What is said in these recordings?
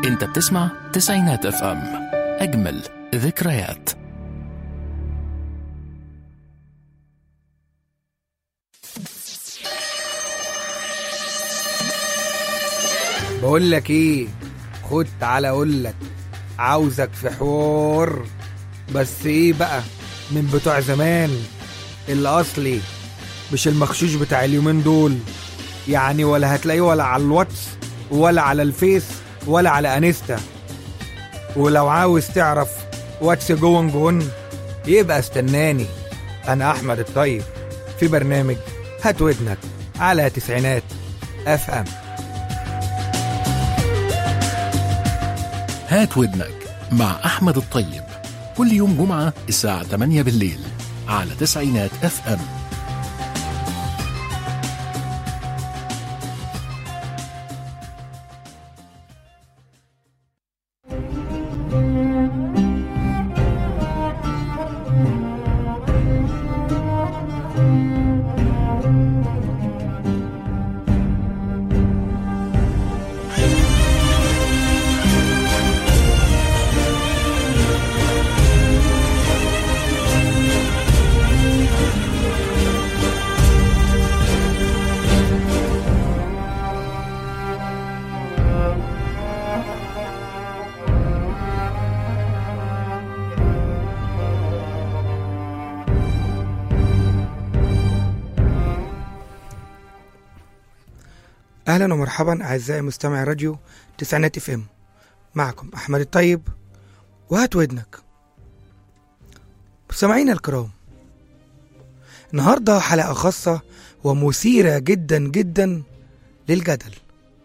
انت بتسمع تسعينات اف ام اجمل ذكريات بقول لك ايه خد تعالى اقول لك عاوزك في حوار بس ايه بقى من بتوع زمان اللي اصلي مش المخشوش بتاع اليومين دول يعني ولا هتلاقيه ولا على الواتس ولا على الفيس ولا على انستا ولو عاوز تعرف واتس جون جون يبقى استناني انا احمد الطيب في برنامج هات ودنك على تسعينات اف ام هات ودنك مع احمد الطيب كل يوم جمعة الساعة 8 بالليل على تسعينات اف ام اهلا ومرحبا اعزائي مستمعي راديو تسعينات اف ام معكم احمد الطيب وهات ودنك مستمعينا الكرام النهارده حلقه خاصه ومثيره جدا جدا للجدل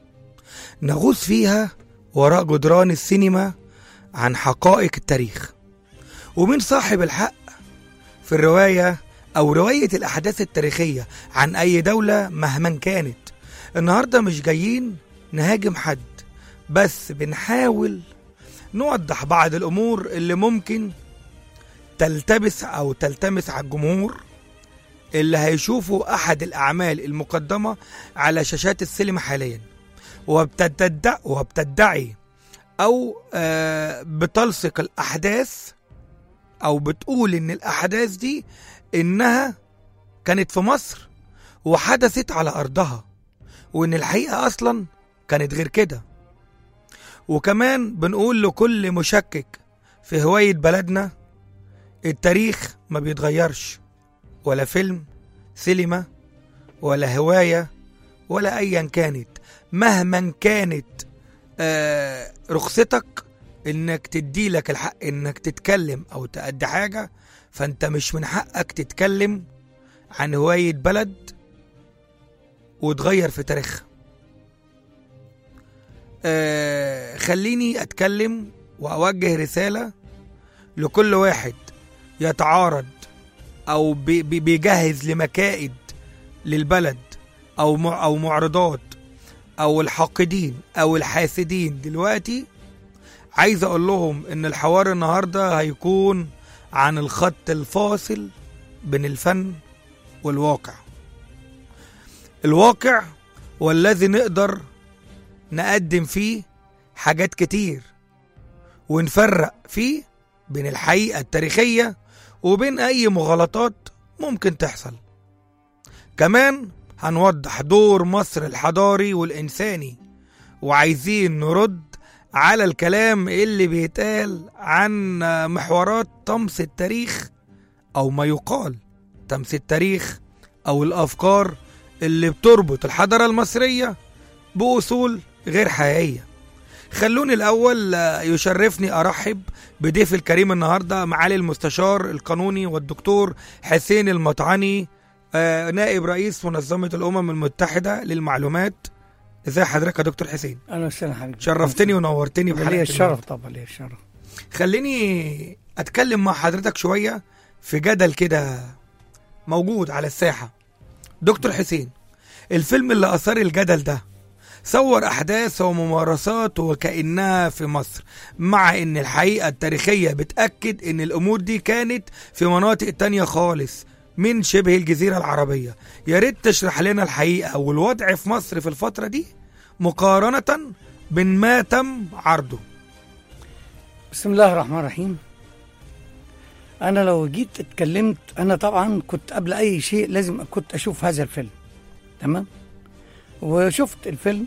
نغوص فيها وراء جدران السينما عن حقائق التاريخ ومين صاحب الحق في الروايه او روايه الاحداث التاريخيه عن اي دوله مهما كانت النهارده مش جايين نهاجم حد بس بنحاول نوضح بعض الامور اللي ممكن تلتبس او تلتمس على الجمهور اللي هيشوفوا احد الاعمال المقدمه على شاشات السينما حاليا وبتدعي وبتدعي او آه بتلصق الاحداث او بتقول ان الاحداث دي انها كانت في مصر وحدثت على ارضها وان الحقيقه اصلا كانت غير كده وكمان بنقول لكل مشكك في هوايه بلدنا التاريخ ما بيتغيرش ولا فيلم سينما ولا هوايه ولا ايا كانت مهما كانت آه رخصتك انك تدي لك الحق انك تتكلم او تأدي حاجه فانت مش من حقك تتكلم عن هوايه بلد وتغير في تاريخها آه خليني اتكلم واوجه رساله لكل واحد يتعارض او بي بي بيجهز لمكائد للبلد او مع او معرضات او الحاقدين او الحاسدين دلوقتي عايز اقول لهم ان الحوار النهارده هيكون عن الخط الفاصل بين الفن والواقع الواقع والذي نقدر نقدم فيه حاجات كتير ونفرق فيه بين الحقيقة التاريخية وبين أي مغالطات ممكن تحصل كمان هنوضح دور مصر الحضاري والإنساني وعايزين نرد على الكلام اللي بيتقال عن محورات طمس التاريخ أو ما يقال طمس التاريخ أو الأفكار اللي بتربط الحضارة المصرية بأصول غير حقيقية خلوني الأول يشرفني أرحب بضيف الكريم النهاردة معالي المستشار القانوني والدكتور حسين المطعني نائب رئيس منظمة الأمم المتحدة للمعلومات ازي حضرتك يا دكتور حسين اهلا وسهلا حبيبي شرفتني ونورتني لي بحلقة الشرف طبعا لي الشرف خليني اتكلم مع حضرتك شوية في جدل كده موجود على الساحة دكتور حسين الفيلم اللي أثار الجدل ده صور أحداث وممارسات وكأنها في مصر مع إن الحقيقة التاريخية بتأكد إن الأمور دي كانت في مناطق تانية خالص من شبه الجزيرة العربية يا ريت تشرح لنا الحقيقة والوضع في مصر في الفترة دي مقارنة من ما تم عرضه بسم الله الرحمن الرحيم انا لو جيت اتكلمت انا طبعا كنت قبل اي شيء لازم كنت اشوف هذا الفيلم تمام وشفت الفيلم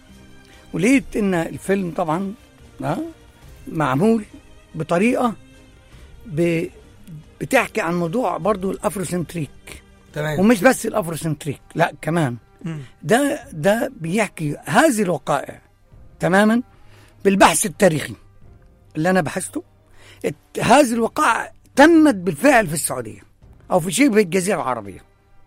ولقيت ان الفيلم طبعا آه، معمول بطريقه ب... بتحكي عن موضوع برضو الافروسنتريك تمام ومش بس الافروسنتريك لا كمان مم. ده ده بيحكي هذه الوقائع تماما بالبحث التاريخي اللي انا بحثته ات- هذه الوقائع تمت بالفعل في السعوديه او في شبه الجزيره العربيه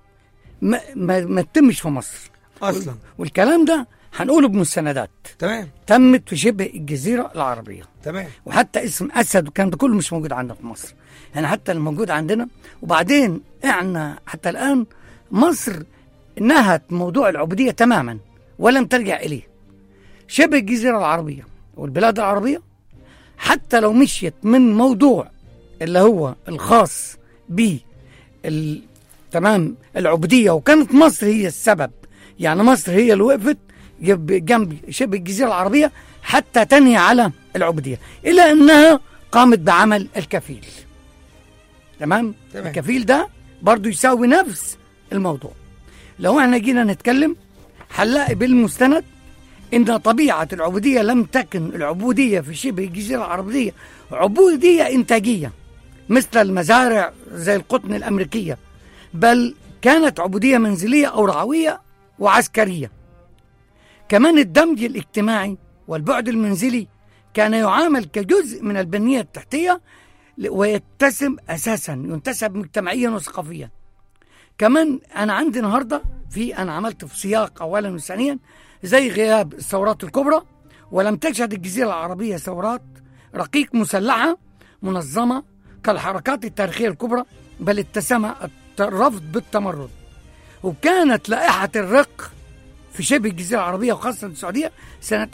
ما ما, ما تتمش في مصر اصلا والكلام ده هنقوله بمستندات تمام تمت في شبه الجزيره العربيه تمام وحتى اسم اسد والكلام ده كله مش موجود عندنا في مصر يعني حتى الموجود عندنا وبعدين احنا حتى الان مصر نهت موضوع العبوديه تماما ولم ترجع اليه شبه الجزيره العربيه والبلاد العربيه حتى لو مشيت من موضوع اللي هو الخاص ب ال- تمام العبوديه وكانت مصر هي السبب يعني مصر هي اللي وقفت جنب جنب شبه الجزيره العربيه حتى تنهي على العبوديه الا انها قامت بعمل الكفيل تمام تمام. الكفيل ده برضو يساوي نفس الموضوع لو احنا جينا نتكلم هنلاقي بالمستند ان طبيعه العبوديه لم تكن العبوديه في شبه الجزيره العربيه عبوديه انتاجيه مثل المزارع زي القطن الامريكيه بل كانت عبوديه منزليه او رعويه وعسكريه كمان الدمج الاجتماعي والبعد المنزلي كان يعامل كجزء من البنيه التحتيه ل- ويتسم اساسا ينتسب مجتمعيا وثقافيا كمان انا عندي النهارده في انا عملت في سياق اولا وثانيا زي غياب الثورات الكبرى ولم تشهد الجزيره العربيه ثورات رقيق مسلحه منظمه كالحركات التاريخيه الكبرى بل اتسم الرفض بالتمرد وكانت لائحه الرق في شبه الجزيره العربيه وخاصه السعوديه سنه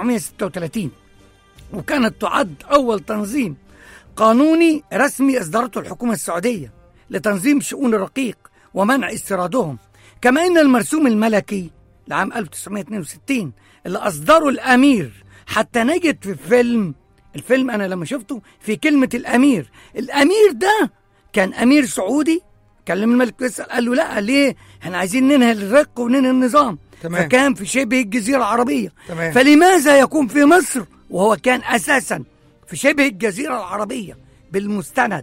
1936 وكانت تعد اول تنظيم قانوني رسمي اصدرته الحكومه السعوديه لتنظيم شؤون الرقيق ومنع استيرادهم كما ان المرسوم الملكي لعام 1962 اللي اصدره الامير حتى نجد في فيلم الفيلم انا لما شفته في كلمه الامير الامير ده كان امير سعودي كلم الملك فيصل قال له لا ليه احنا عايزين ننهي الرق وننهي النظام تمام. فكان في شبه الجزيره العربيه تمام. فلماذا يكون في مصر وهو كان اساسا في شبه الجزيره العربيه بالمستند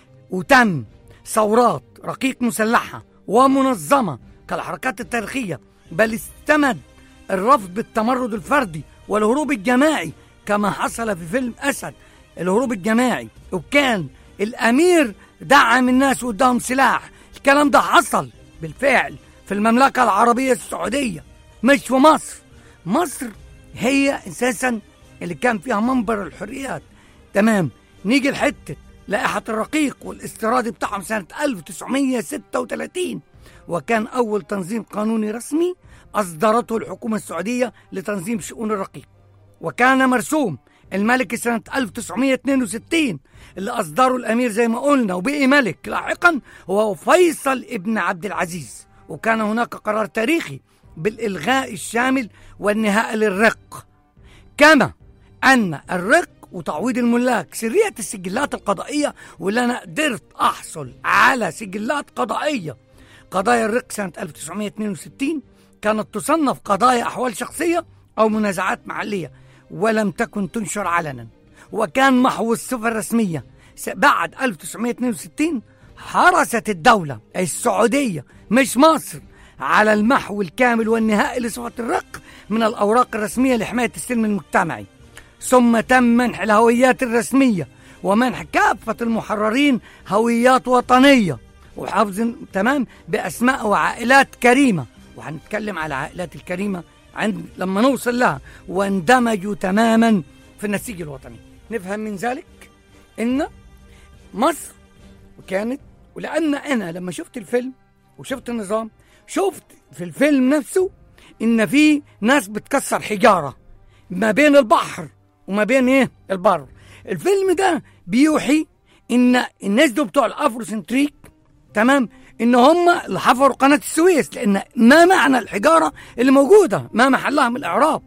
وتم ثورات رقيق مسلحه ومنظمه كالحركات التاريخيه بل استمد الرفض بالتمرد الفردي والهروب الجماعي كما حصل في فيلم اسد الهروب الجماعي وكان الامير دعم الناس واداهم سلاح الكلام ده حصل بالفعل في المملكه العربيه السعوديه مش في مصر مصر هي اساسا اللي كان فيها منبر الحريات تمام نيجي لحته لائحه الرقيق والاستيراد بتاعهم سنه 1936 وكان اول تنظيم قانوني رسمي اصدرته الحكومه السعوديه لتنظيم شؤون الرقيق وكان مرسوم الملك سنة 1962 اللي أصدره الأمير زي ما قلنا وبقي ملك لاحقا هو فيصل ابن عبد العزيز وكان هناك قرار تاريخي بالإلغاء الشامل والنهاء للرق كما أن الرق وتعويض الملاك سرية السجلات القضائية واللي أنا قدرت أحصل على سجلات قضائية قضايا الرق سنة 1962 كانت تصنف قضايا أحوال شخصية أو منازعات محلية ولم تكن تنشر علنا وكان محو الصفة الرسمية س- بعد 1962 حرست الدولة أي السعودية مش مصر على المحو الكامل والنهائي لصفة الرق من الأوراق الرسمية لحماية السلم المجتمعي ثم تم منح الهويات الرسمية ومنح كافة المحررين هويات وطنية وحفظ تمام بأسماء وعائلات كريمة وهنتكلم على العائلات الكريمة عند لما نوصل لها واندمجوا تماما في النسيج الوطني نفهم من ذلك ان مصر كانت ولان انا لما شفت الفيلم وشفت النظام شفت في الفيلم نفسه ان في ناس بتكسر حجاره ما بين البحر وما بين ايه البر الفيلم ده بيوحي ان الناس دول بتوع الافروسنتريك تمام ان هم اللي حفروا قناه السويس لان ما معنى الحجاره اللي موجوده ما محلها من الاعراب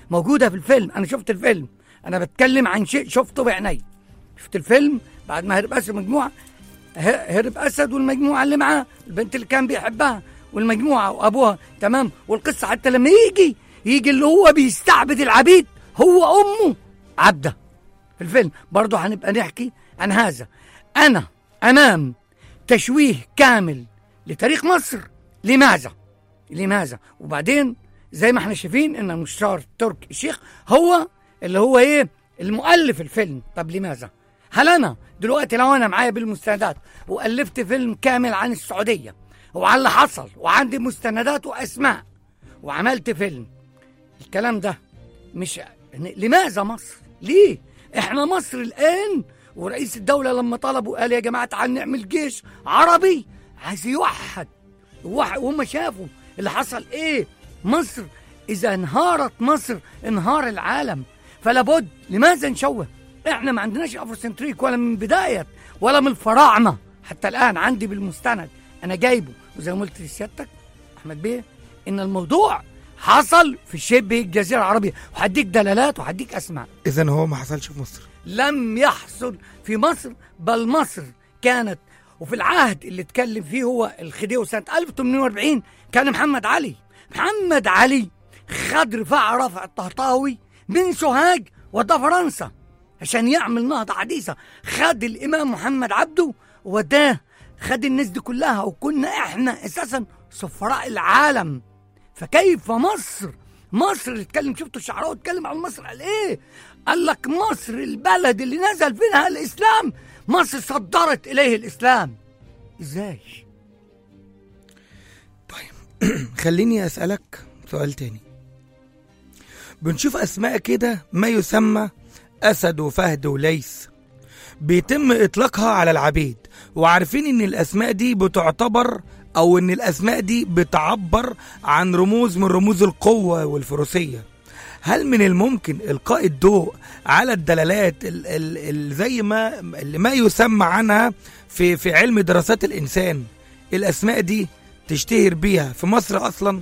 موجوده في الفيلم انا شفت الفيلم انا بتكلم عن شيء شفته بعيني شفت الفيلم بعد ما هرب اسد مجموعه ه- هرب اسد والمجموعه اللي معاه البنت اللي كان بيحبها والمجموعه وابوها تمام والقصه حتى لما يجي يجي اللي هو بيستعبد العبيد هو امه عبده في الفيلم برضه هنبقى نحكي عن هذا انا امام تشويه كامل لتاريخ مصر لماذا لماذا وبعدين زي ما احنا شايفين ان المستشار تركي الشيخ هو اللي هو ايه المؤلف الفيلم طب لماذا هل انا دلوقتي لو انا معايا بالمستندات والفت فيلم كامل عن السعوديه وعن اللي حصل وعندي مستندات واسماء وعملت فيلم الكلام ده مش لماذا مصر ليه احنا مصر الان ورئيس الدوله لما طلبوا قال يا جماعه تعال نعمل جيش عربي عايز يوحد يوحد وهم شافوا اللي حصل ايه مصر اذا انهارت مصر انهار العالم فلا بد لماذا نشوه احنا ما عندناش افروسنتريك ولا من بدايه ولا من الفراعنه حتى الان عندي بالمستند انا جايبه وزي ما قلت لسيادتك احمد بيه ان الموضوع حصل في شبه الجزيره العربيه وهديك دلالات وهديك اسماء اذا هو ما حصلش في مصر لم يحصل في مصر بل مصر كانت وفي العهد اللي اتكلم فيه هو الخديوي سنة 1840 كان محمد علي محمد علي خد رفاع رفع الطهطاوي من سوهاج وداه فرنسا عشان يعمل نهضة حديثة خد الإمام محمد عبده وداه خد الناس دي كلها وكنا احنا اساسا سفراء العالم فكيف مصر مصر اللي اتكلم شفتوا الشعراوي اتكلم عن مصر قال ايه قال لك مصر البلد اللي نزل فيها الاسلام مصر صدرت اليه الاسلام ازاي خليني اسالك سؤال تاني بنشوف اسماء كده ما يسمى اسد وفهد وليث بيتم اطلاقها على العبيد وعارفين ان الاسماء دي بتعتبر او ان الاسماء دي بتعبر عن رموز من رموز القوه والفروسيه هل من الممكن القاء الضوء على الدلالات ال ال ال زي ما اللي ما يسمى عنها في في علم دراسات الانسان الاسماء دي تشتهر بيها في مصر اصلا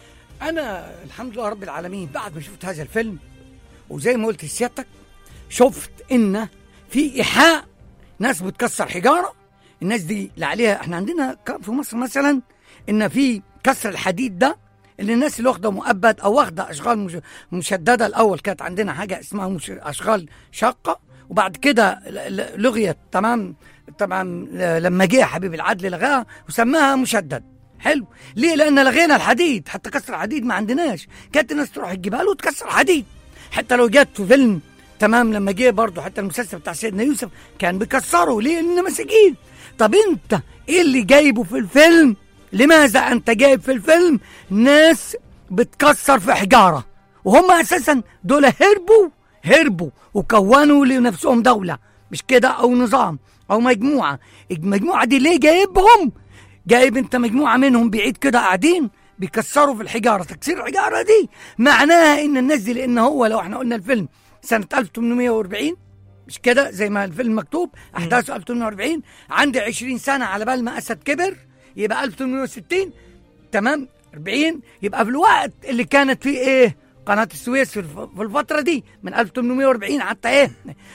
انا الحمد لله رب العالمين بعد ما شفت هذا الفيلم وزي ما قلت لسيادتك شفت ان في ايحاء ناس بتكسر حجاره الناس دي اللي عليها احنا عندنا ك- في مصر مثلا ان في كسر الحديد ده اللي الناس اللي واخده مؤبد او واخده اشغال مش- مشدده الاول كانت عندنا حاجه اسمها مش اشغال شاقه وبعد كده ل- ل- لغيت تمام تمام ل- لما جه حبيب العدل لغاها وسماها مشدد حلو ليه لان لغينا الحديد حتى كسر الحديد ما عندناش كانت الناس تروح الجبال وتكسر حديد حتى لو جت في فيلم تمام لما جه برضه حتى المسلسل بتاع سيدنا يوسف كان بيكسروا ليه لان مساجين طب انت ايه اللي جايبه في الفيلم لماذا انت جايب في الفيلم ناس بتكسر في حجاره وهم اساسا دول هربوا هربوا وكونوا لنفسهم دوله مش كده او نظام او مجموعه المجموعه دي ليه جايبهم جايب انت مجموعه منهم بعيد كده قاعدين بيكسروا في الحجاره تكسير الحجاره دي معناها ان الناس دي لان هو لو احنا قلنا الفيلم سنه 1840 مش كده زي ما الفيلم مكتوب احداثه 1840 عندي 20 سنه على بال ما اسد كبر يبقى 1860 تمام 40 يبقى في الوقت اللي كانت فيه ايه قناة السويس في الف- في الفترة دي من 1840 حتى ايه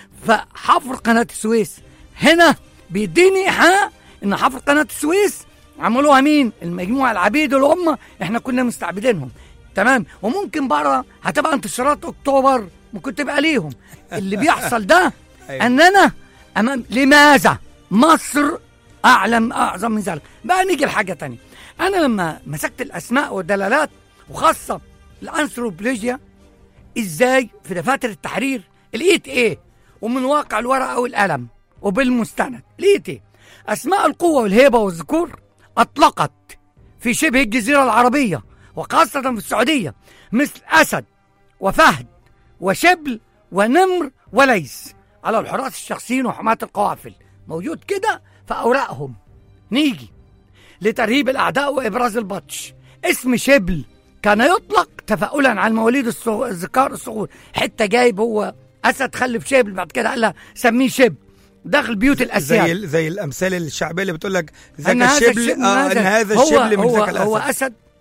فحفر قناة السويس هنا بيديني إيحاء إن حفر قناة السويس عملوها مين؟ المجموعة العبيد اللي هم احنا كنا مستعبدينهم تمام وممكن بره هتبقى انتصارات اكتوبر ممكن تبقى ليهم اللي بيحصل ده أيوة. اننا امام لماذا مصر اعلم اعظم من ذلك بقى نيجي لحاجه تانية انا لما مسكت الاسماء والدلالات وخاصه الانثروبولوجيا ازاي في دفاتر التحرير لقيت ايه ومن واقع الورقه والقلم وبالمستند لقيت ايه اسماء القوه والهيبه والذكور اطلقت في شبه الجزيره العربيه وخاصه في السعوديه مثل اسد وفهد وشبل ونمر وليس على الحراس الشخصيين وحماة القوافل موجود كده في أوراقهم نيجي لترهيب الأعداء وإبراز البطش اسم شبل كان يطلق تفاؤلا على المواليد الصغ- الذكار الصغور حتى جايب هو أسد خلف شبل بعد كده قال لها سميه شبل داخل بيوت الأسياد زي ال- زي الامثال الشعبيه اللي بتقول لك ذاك أن هذا الشبل الشبل اه ان هذا هو الشبل من هو ذاك هو الاسد أسد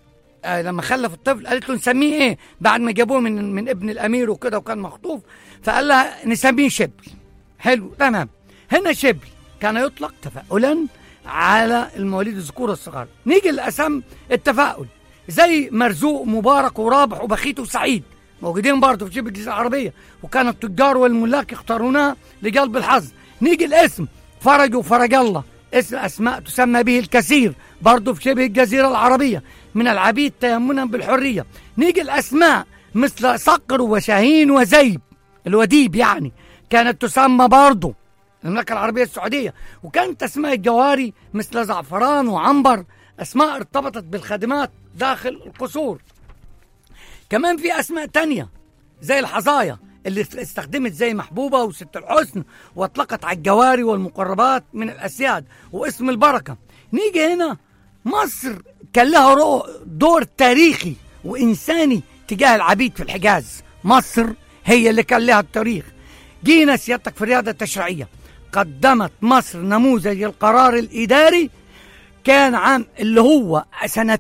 آه لما خلف الطفل قالت له نسميه ايه بعد ما جابوه من من ابن الامير وكده وكان مخطوف فقال لها نسميه شبل حلو تمام هنا شبل كان يطلق تفاؤلا على المواليد الذكور الصغار نيجي للاسم التفاؤل زي مرزوق مبارك ورابح وبخيت وسعيد موجودين برضه في شبه الجزيره العربيه وكان التجار والملاك يختارونها لجلب الحظ نيجي الاسم فرج وفرج الله اسم اسماء تسمى به الكثير برضه في شبه الجزيره العربيه من العبيد تيمنا بالحريه نيجي الاسماء مثل صقر وشاهين وزيب الوديب يعني كانت تسمى برضه المملكة العربية السعودية وكانت أسماء الجواري مثل زعفران وعنبر أسماء ارتبطت بالخادمات داخل القصور كمان في أسماء تانية زي الحظايا اللي استخدمت زي محبوبة وست الحسن واطلقت على الجواري والمقربات من الأسياد واسم البركة نيجي هنا مصر كان لها رو- دور تاريخي وإنساني تجاه العبيد في الحجاز مصر هي اللي كان لها التاريخ جينا سيادتك في الرياضة التشريعية قدمت مصر نموذج القرار الإداري كان عام اللي هو سنة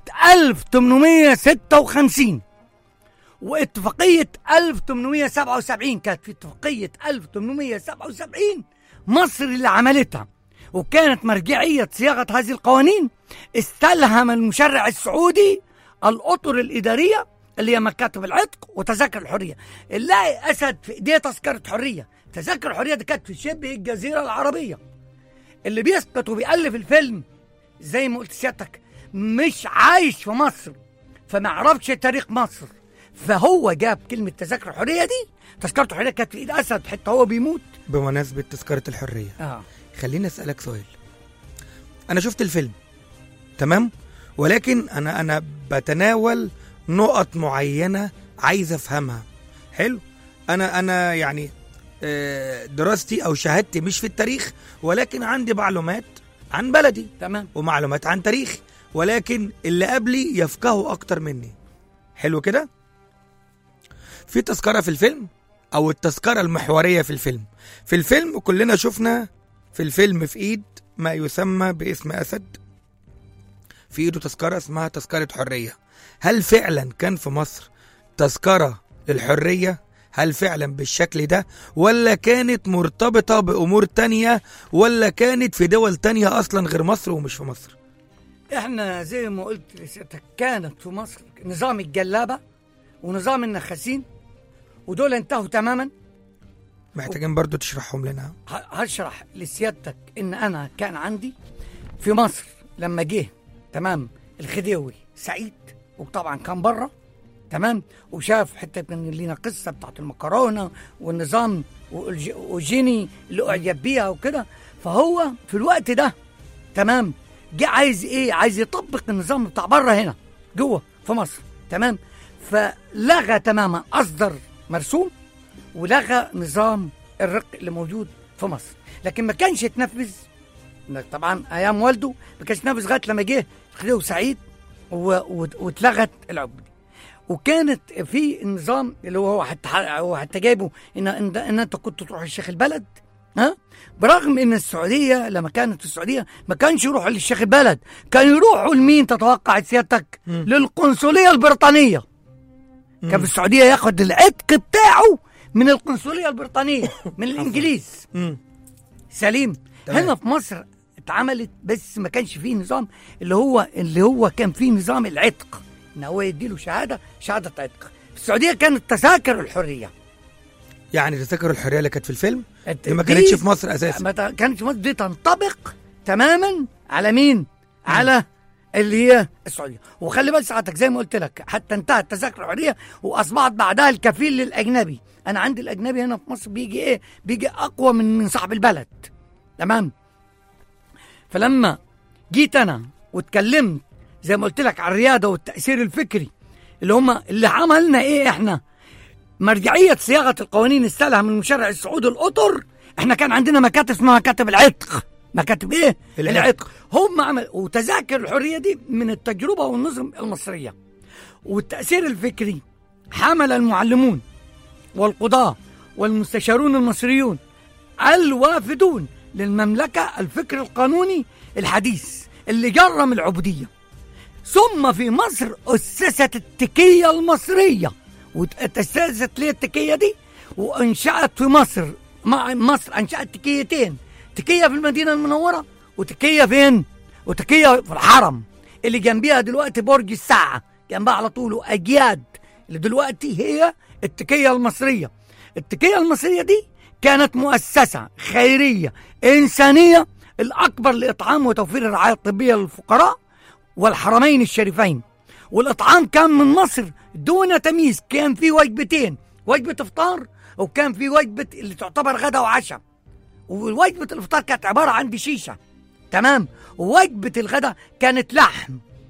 1856 واتفاقية 1877 كانت في اتفاقية 1877 مصر اللي عملتها وكانت مرجعية صياغة هذه القوانين استلهم المشرع السعودي الأطر الإدارية اللي هي مكاتب العتق وتذاكر الحرية نلاقي أسد في إيديه تذكرة حرية تذاكر الحرية دي كانت في شبه الجزيرة العربية اللي بيسقط وبيألف الفيلم زي ما قلت سيادتك مش عايش في مصر فما يعرفش تاريخ مصر فهو جاب كلمة تذاكر الحرية دي تذكرة الحرية كانت في إيد أسد حتى هو بيموت بمناسبة تذكرة الحرية آه. خليني اسالك سؤال انا شفت الفيلم تمام ولكن انا انا بتناول نقط معينه عايز افهمها حلو انا انا يعني آه، دراستي او شهادتي مش في التاريخ ولكن عندي معلومات عن بلدي تمام ومعلومات عن تاريخي ولكن اللي قبلي يفقهوا اكتر مني حلو كده في تذكره في الفيلم او التذكره المحوريه في الفيلم في الفيلم كلنا شفنا في الفيلم في ايد ما يسمى باسم اسد في ايده تذكره اسمها تذكره حريه هل فعلا كان في مصر تذكره للحريه هل فعلا بالشكل ده ولا كانت مرتبطة بأمور تانية ولا كانت في دول تانية أصلا غير مصر ومش في مصر احنا زي ما قلت لسيادتك كانت في مصر نظام الجلابة ونظام النخاسين ودول انتهوا تماما محتاجين برضو تشرحهم لنا ه- هشرح لسيادتك ان انا كان عندي في مصر لما جه تمام الخديوي سعيد وطبعا كان بره تمام وشاف حته من لينا قصه بتاعت المكرونه والنظام والج- وجيني اللي اعجب بيها وكده فهو في الوقت ده تمام جه عايز ايه عايز يطبق النظام بتاع بره هنا جوه في مصر تمام فلغى تماما اصدر مرسوم ولغى نظام الرق اللي موجود في مصر لكن ما كانش يتنفذ طبعا ايام والده ما كانش يتنفذ لغايه لما جه خديوي سعيد و- و- واتلغت العبوديه وكانت في النظام اللي هو حتى هو حتى جايبه ان ان, إن انت كنت تروح الشيخ البلد ها برغم ان السعوديه لما كانت في السعوديه ما كانش يروحوا للشيخ البلد كانوا يروحوا لمين تتوقع سيادتك للقنصليه البريطانيه كان في السعوديه ياخد العتق بتاعه من القنصليه البريطانيه من الانجليز مم. سليم تمام. هنا في مصر اتعملت بس ما كانش فيه نظام اللي هو اللي هو كان فيه نظام العتق ان هو يديله شهاده شهاده عتق في السعوديه كانت تذاكر الحريه يعني تذكر الحريه اللي كانت في الفيلم الت- دي ما دي- كانتش في مصر اساسا ما ت- كانتش مصر دي تنطبق تماما على مين؟ على اللي هي السعوديه وخلي بالك ساعتك زي ما قلت لك حتى انتهت تذاكر الحريه واصبحت بعدها الكفيل للاجنبي انا عندي الاجنبي هنا في مصر بيجي ايه بيجي اقوى من من صاحب البلد تمام فلما جيت انا واتكلمت زي ما قلت لك على الرياده والتاثير الفكري اللي هم اللي عملنا ايه احنا مرجعيه صياغه القوانين استلهم من المشرع السعودي الاطر احنا كان عندنا مكاتب اسمها مكاتب العتق مكاتب ايه العتق. العتق هم عمل وتذاكر الحريه دي من التجربه والنظم المصريه والتاثير الفكري حمل المعلمون والقضاه والمستشارون المصريون الوافدون للمملكه الفكر القانوني الحديث اللي جرم العبوديه ثم في مصر أسست التكية المصرية وتأسست ليه التكية دي وانشأت في مصر مع مصر أنشأت تكيتين تكية في المدينة المنورة وتكية فين؟ وتكية في الحرم اللي جنبيها دلوقتي برج الساعة جنبها على طول أجياد اللي دلوقتي هي التكية المصرية التكية المصرية دي كانت مؤسسة خيرية إنسانية الأكبر لإطعام وتوفير الرعاية الطبية للفقراء والحرمين الشريفين والإطعام كان من مصر دون تمييز كان في وجبتين وجبة إفطار وكان في وجبة اللي تعتبر غدا وعشاء ووجبة الإفطار كانت عبارة عن بشيشة تمام ووجبة الغدا كانت لحم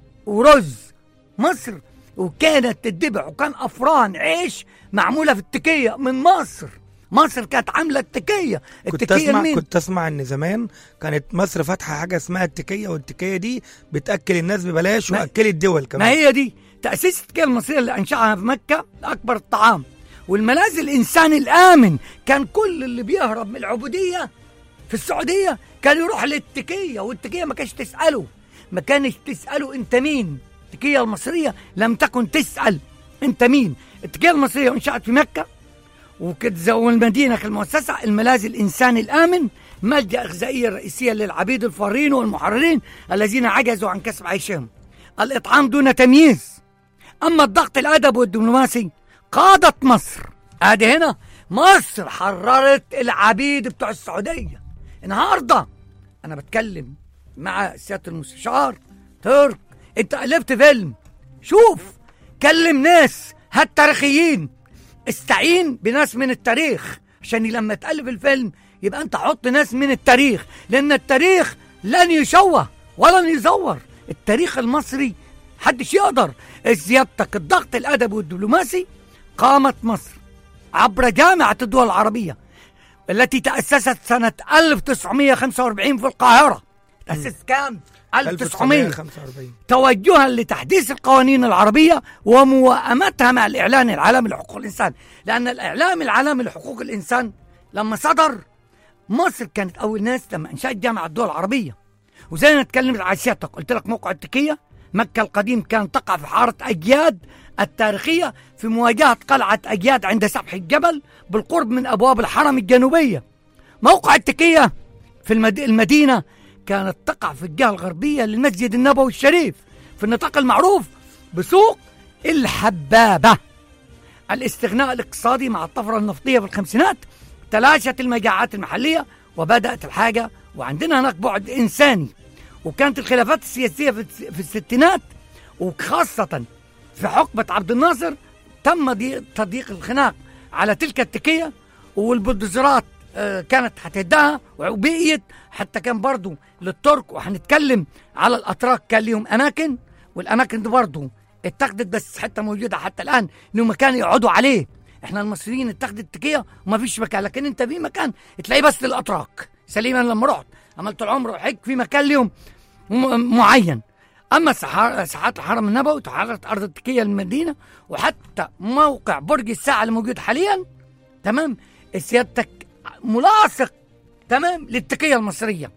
ورز مصر وكانت تتبع وكان أفران عيش معمولة في التكية من مصر مصر كانت عاملة التكية كنت التكية اسمع لمين؟ كنت اسمع ان زمان كانت مصر فاتحه حاجه اسمها التكيه والتكيه دي بتاكل الناس ببلاش ما- واكلت دول ما كمان هي دي تأسيس التكية المصرية اللي أنشأها في مكة أكبر الطعام والملاذ الإنساني الآمن كان كل اللي بيهرب من العبودية في السعودية كان يروح للتكية والتكية ما كانش تسأله ما كانش تسأله أنت مين التكية المصرية لم تكن تسأل أنت مين التكية المصرية انشأت في مكة وكانت زو المدينة المؤسسة الملاذ الإنساني الآمن ملجأ غذائية رئيسية للعبيد الفارين والمحررين الذين عجزوا عن كسب عيشهم الإطعام دون تمييز أما الضغط الأدبي والدبلوماسي قادت مصر ادي هنا مصر حررت العبيد بتوع السعودية النهاردة أنا بتكلم مع سيادة المستشار ترك أنت ألفت فيلم شوف كلم ناس هات تاريخيين استعين بناس من التاريخ عشان لما تألف الفيلم يبقى أنت حط ناس من التاريخ لأن التاريخ لن يشوه ولن يزور التاريخ المصري حدش يقدر سيادتك الضغط الأدبي والدبلوماسي قامت مصر عبر جامعة الدول العربية التي تأسست سنة 1945 في القاهرة تأسست كام؟ 1900 1945 توجها لتحديث القوانين العربية وموائمتها مع الإعلان العالمي لحقوق الإنسان لأن الإعلام العالمي لحقوق الإنسان لما صدر مصر كانت أول ناس لما أنشأت جامعة الدول العربية وزي ما اتكلمت على سيادتك قلت لك موقع التكية مكة القديم كان تقع في حارة أجياد التاريخية في مواجهة قلعة أجياد عند سفح الجبل بالقرب من أبواب الحرم الجنوبية موقع التكية في المد... المدينة كانت تقع في الجهة الغربية للمسجد النبوي الشريف في النطاق المعروف بسوق الحبابة الاستغناء الاقتصادي مع الطفرة النفطية في الخمسينات تلاشت المجاعات المحلية وبدأت الحاجة وعندنا هناك بعد إنساني وكانت الخلافات السياسية في الس- في الستينات وخاصة في حقبة عبد الناصر تم ضي- تضييق الخناق على تلك التكية والبلدوزرات آه، كانت هتهدها وبقيت حتى كان برضو للترك وهنتكلم على الأتراك كان ليهم أماكن والأماكن دي برضو اتخذت بس حتى موجودة حتى الآن إنه مكان يقعدوا عليه احنا المصريين اتخذت التكية وما فيش مكان لكن انت في مكان تلاقيه بس للأتراك سليما لما رحت عملت العمر وحج في مكان ليهم م- معين اما سحار- ساحات الحرم النبوي تحررت ارض التكيه للمدينه وحتى موقع برج الساعه اللي موجود حاليا تمام سيادتك ملاصق تمام للتكيه المصريه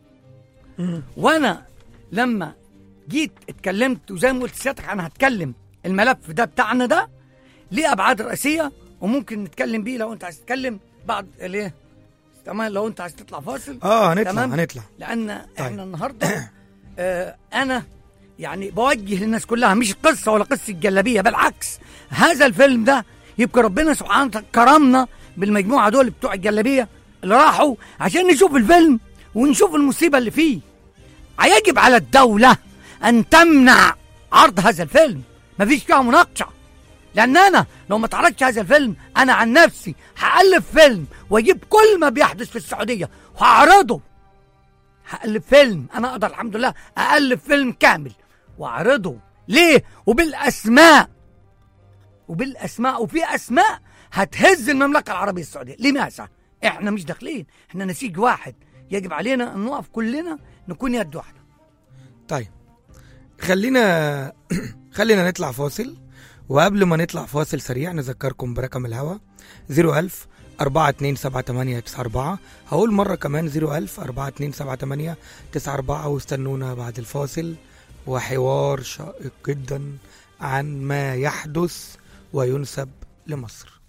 وانا لما جيت اتكلمت وزي ما قلت سيادتك انا هتكلم الملف ده بتاعنا ده ليه ابعاد رئيسيه وممكن نتكلم بيه لو انت عايز تتكلم بعد ليه تمام لو انت عايز تطلع فاصل اه هنطلع تمام؟ هنطلع لان طيب. احنا النهارده آه انا يعني بوجه للناس كلها مش قصه ولا قصه جلابيه بالعكس هذا الفيلم ده يبقى ربنا سبحانه وتعالى كرمنا بالمجموعه دول بتوع الجلابيه اللي راحوا عشان نشوف الفيلم ونشوف المصيبه اللي فيه يجب على الدوله ان تمنع عرض هذا الفيلم مفيش فيها مناقشه لان انا لو ما اتعرضش هذا الفيلم انا عن نفسي هالف فيلم واجيب كل ما بيحدث في السعوديه وهعرضه هألف فيلم أنا أقدر الحمد لله أألف فيلم كامل وأعرضه ليه؟ وبالأسماء وبالأسماء وفي أسماء هتهز المملكة العربية السعودية لماذا؟ إحنا مش داخلين إحنا نسيج واحد يجب علينا أن نقف كلنا نكون يد واحدة طيب خلينا خلينا نطلع فاصل وقبل ما نطلع فاصل سريع نذكركم برقم الهوا 01000 427894 هقول مرة كمان 01000 427894 واستنونا بعد الفاصل وحوار شائق جدا عن ما يحدث وينسب لمصر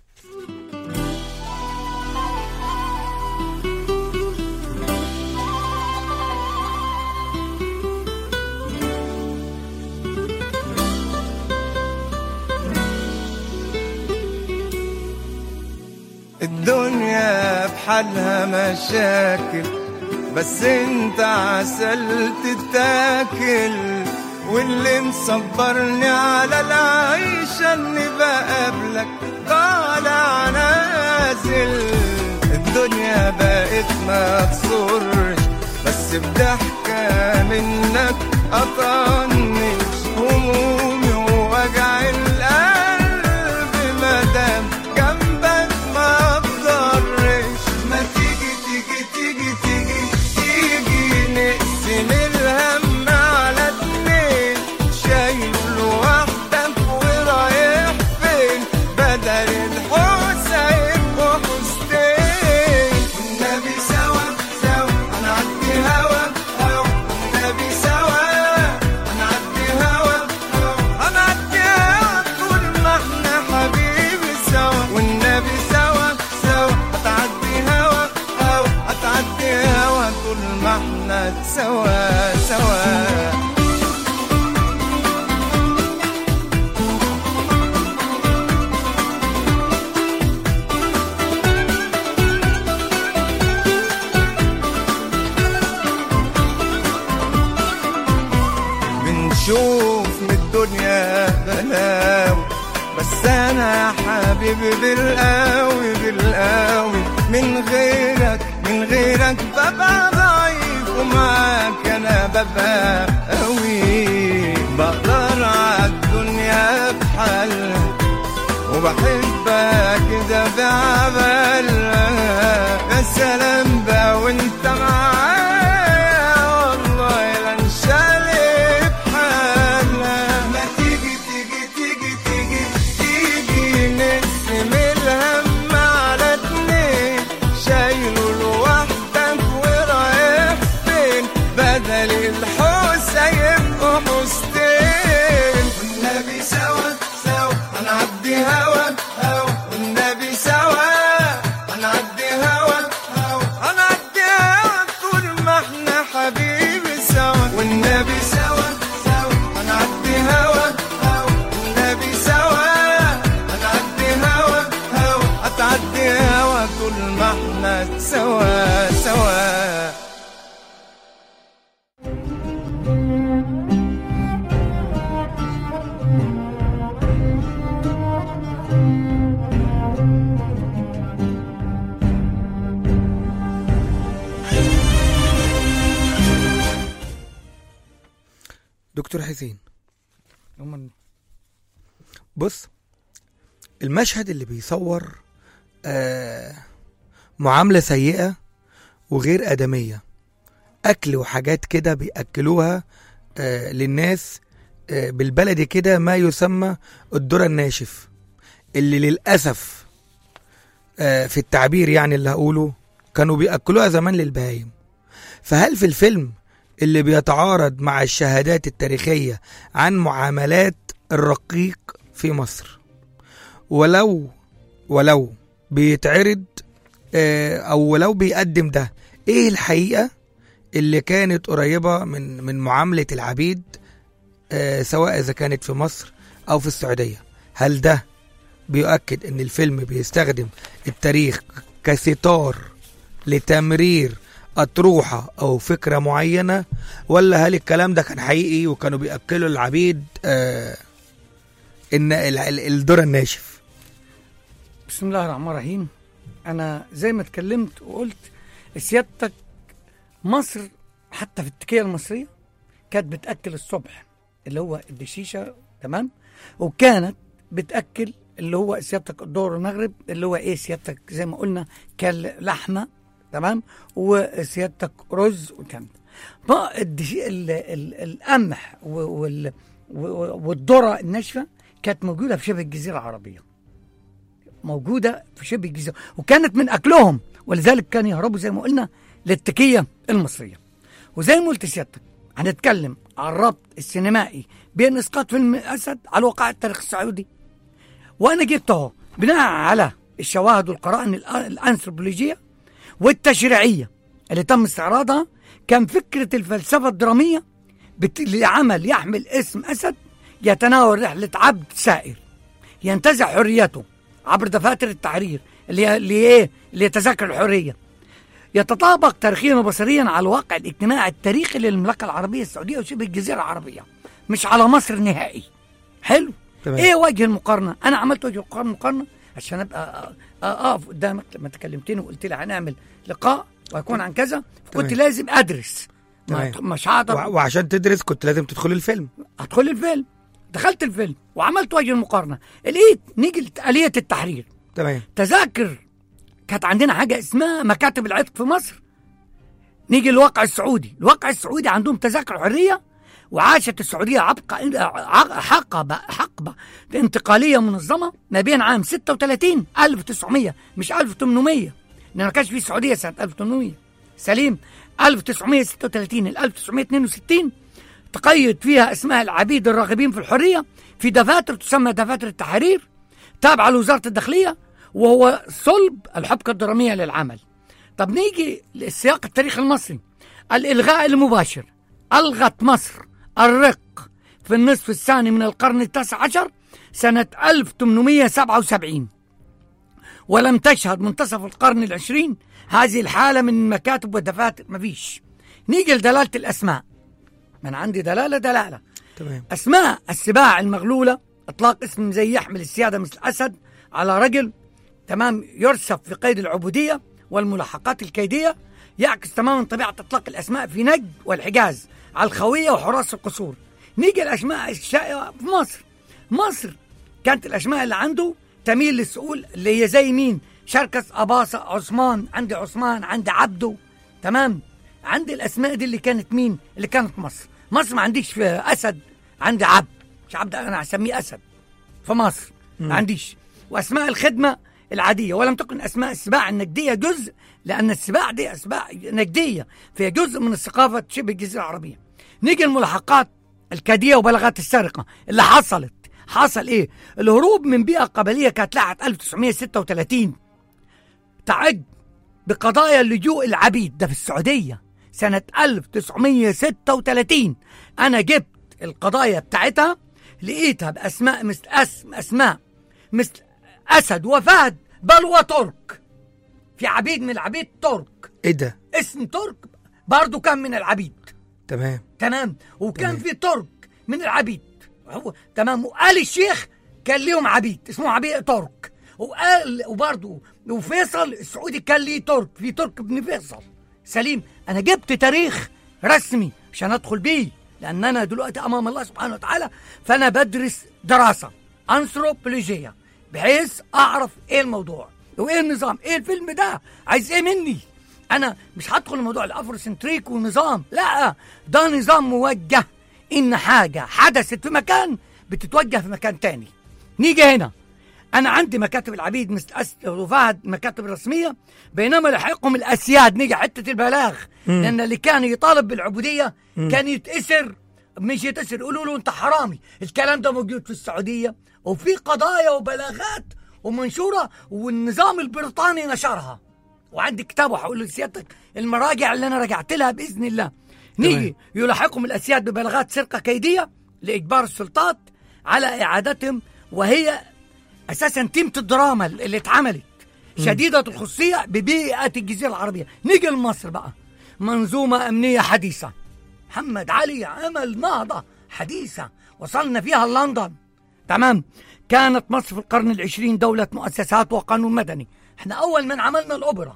الدنيا بحالها مشاكل بس انت عسل تتاكل واللي مصبرني على العيشة اني بقابلك طالع نازل الدنيا بقت ما تصرش بس بضحكة منك قطعنيش همومي ووجع القلب مادام جنبك ما تضرش ما تيجي تيجي تيجي تيجي تيجي نقسم الهم على اتنين شايل لوحدك ورايح فين بدل الحوسة يبقوا حوستين والنبي سوا سوا هنعدي هوا هوا والنبي سوا هنعدي هوا هوا هنعدي هوا طول ما احنا حبيبي سوا والنبي سوا سوا هتعدي هوا هوا هتعدي هوا طول ما احنا سوا سوا بنشوف من الدنيا بلاوي بس انا يا حبيبي بالقوي بالقوي من غيرك من غيرك ببقى ضعيف ومعاك انا ببقى قوي بقدر عالدنيا بحالها وبحبك كده بعبالها يا سلام بقى وانت معايا والله لا انشالي بحالها ما تيجي تيجي تيجي تيجي تيجي نقسم الهم على اتنين شايله لوحدك ورايح فين بدل الحوسة يبقوا حوستين والنبي سوا سوا هنعدي هوا هوا والنبي سوا هنعدي هوا هوا هنعدي هوا طول ما احنا حبيبي سوا والنبي سوا سوا هنعدي هوا هوا والنبي سوا هنعدي هوا هوا هتعدي هوا طول ما احنا سوا سوا دكتور حسين هم بص المشهد اللي بيصور آه معاملة سيئة وغير آدمية أكل وحاجات كده بيأكلوها آه للناس آه بالبلدي كده ما يسمى الذرة الناشف اللي للأسف آه في التعبير يعني اللي هقوله كانوا بيأكلوها زمان للبهايم فهل في الفيلم اللي بيتعارض مع الشهادات التاريخية عن معاملات الرقيق في مصر ولو ولو بيتعرض آه، او ولو بيقدم ده ايه الحقيقة اللي كانت قريبة من من معاملة العبيد آه، سواء اذا كانت في مصر او في السعودية هل ده بيؤكد ان الفيلم بيستخدم التاريخ كستار لتمرير أطروحة أو فكرة معينة ولا هل الكلام ده كان حقيقي وكانوا بيأكلوا العبيد آه إن ال- ال- الذرة الناشف بسم الله الرحمن الرحيم انا زي ما اتكلمت وقلت سيادتك مصر حتى في التكيه المصريه كانت بتاكل الصبح اللي هو الدشيشه تمام وكانت بتاكل اللي هو سيادتك الظهر والمغرب اللي هو ايه سيادتك زي ما قلنا كان لحمه تمام وسيادتك رز وكان بقى الدشي ال ال القمح و- وال و- والذره الناشفه كانت موجوده في شبه الجزيره العربيه موجوده في شبه الجزيره وكانت من اكلهم ولذلك كانوا يهربوا زي ما قلنا للتكيه المصريه وزي ما قلت سيادتك هنتكلم عن الربط السينمائي بين اسقاط فيلم اسد على وقائع التاريخ السعودي وانا جبته بناء على الشواهد والقرائن الأ- الانثروبولوجيه والتشريعيه اللي تم استعراضها كان فكره الفلسفه الدراميه بت... لعمل يحمل اسم اسد يتناول رحله عبد سائر ينتزع حريته عبر دفاتر التحرير اللي هي اللي ايه اللي هي تذاكر الحريه يتطابق تاريخيا وبصريا على الواقع الاجتماعي التاريخي للمملكه العربيه السعوديه وشبه الجزيره العربيه مش على مصر نهائي حلو تمام. ايه وجه المقارنه انا عملت وجه المقارنه المقارنه عشان ابقى أ- أ- اقف قدامك لما تكلمتني وقلت لي هنعمل لقاء ويكون عن كذا كنت تمام. لازم ادرس ما- تمام. مش هقدر وع- وعشان تدرس كنت لازم تدخل الفيلم ادخل الفيلم دخلت الفيلم وعملت وجه المقارنه لقيت نيجي آلية التحرير تمام تذاكر كانت عندنا حاجة اسمها مكاتب العتق في مصر نيجي الواقع السعودي الواقع السعودي عندهم تذاكر حرية وعاشت السعودية عبق ع- حقبة حقبة انتقالية منظمة ما بين عام 36 1900 مش 1800 لأن ما كانش في السعودية سنة 1800 سليم 1936 ل 1962 تقيد فيها اسماء العبيد الراغبين في الحرية في دفاتر تسمى دفاتر التحرير تابعة لوزارة الداخلية وهو صلب الحبكة الدرامية للعمل طب نيجي للسياق التاريخي المصري الإلغاء المباشر ألغت مصر الرق في النصف الثاني من القرن التاسع عشر سنة 1877 ولم تشهد منتصف القرن العشرين هذه الحالة من المكاتب والدفاتر مفيش نيجي لدلالة الأسماء من عندي دلالة دلالة تمام أسماء السباع المغلولة إطلاق اسم زي يحمل السيادة مثل أسد على رجل تمام يرسف في قيد العبودية والملاحقات الكيدية يعكس تماما طبيعة إطلاق الأسماء في نجد والحجاز على الخوية وحراس القصور نيجي الأسماء الشائعة في مصر مصر كانت الأسماء اللي عنده تميل للسؤول اللي هي زي مين شركس أباصة عثمان عندي عثمان عندي عبده تمام عندي الأسماء دي اللي كانت مين اللي كانت مصر مصر ما عنديش في أسد عندي عبد مش عبد أنا هسميه أسد في مصر ما عنديش واسماء الخدمه العاديه ولم تكن اسماء السباع النجديه جزء لان السباع دي اسماء نجديه فهي جزء من الثقافه شبه الجزيره العربيه نيجي الملاحقات الكاديه وبلاغات السرقه اللي حصلت حصل ايه الهروب من بيئه قبليه كانت لحد 1936 تعد بقضايا اللجوء العبيد ده في السعودية سنة 1936 أنا جبت القضايا بتاعتها لقيتها بأسماء مثل اسم أسماء مثل أسد وفهد بل وترك في عبيد من العبيد ترك ايه ده اسم ترك برضو كان من العبيد تمام تمام وكان تمام. في ترك من العبيد هو تمام وقال الشيخ كان ليهم عبيد اسمه عبيد ترك وقال وبرضه وفيصل السعودي كان ليه ترك في ترك ابن فيصل سليم انا جبت تاريخ رسمي عشان ادخل بيه لان انا دلوقتي امام الله سبحانه وتعالى فانا بدرس دراسه انثروبولوجيه بحيث اعرف ايه الموضوع وايه النظام ايه الفيلم ده عايز ايه مني انا مش هدخل الموضوع الافروسنتريك والنظام لا ده نظام موجه ان حاجه حدثت في مكان بتتوجه في مكان تاني نيجي هنا انا عندي مكاتب العبيد مثل اسد وفهد مكاتب رسميه بينما لحقهم الاسياد نيجي حته البلاغ لان اللي كان يطالب بالعبوديه كان يتأسر مش يتأسر يقولوا له انت حرامي الكلام ده موجود في السعوديه وفي قضايا وبلاغات ومنشوره والنظام البريطاني نشرها وعندي كتاب وهقول لسيادتك المراجع اللي انا رجعت لها باذن الله نيجي يلاحقهم الاسياد ببلاغات سرقه كيديه لاجبار السلطات على اعادتهم وهي اساسا تيمه الدراما اللي اتعملت شديده الخصوصيه ببيئه الجزيره العربيه نيجي لمصر بقى منظومه امنيه حديثه محمد علي عمل نهضه حديثه وصلنا فيها لندن تمام كانت مصر في القرن العشرين دولة مؤسسات وقانون مدني احنا أول من عملنا الأوبرا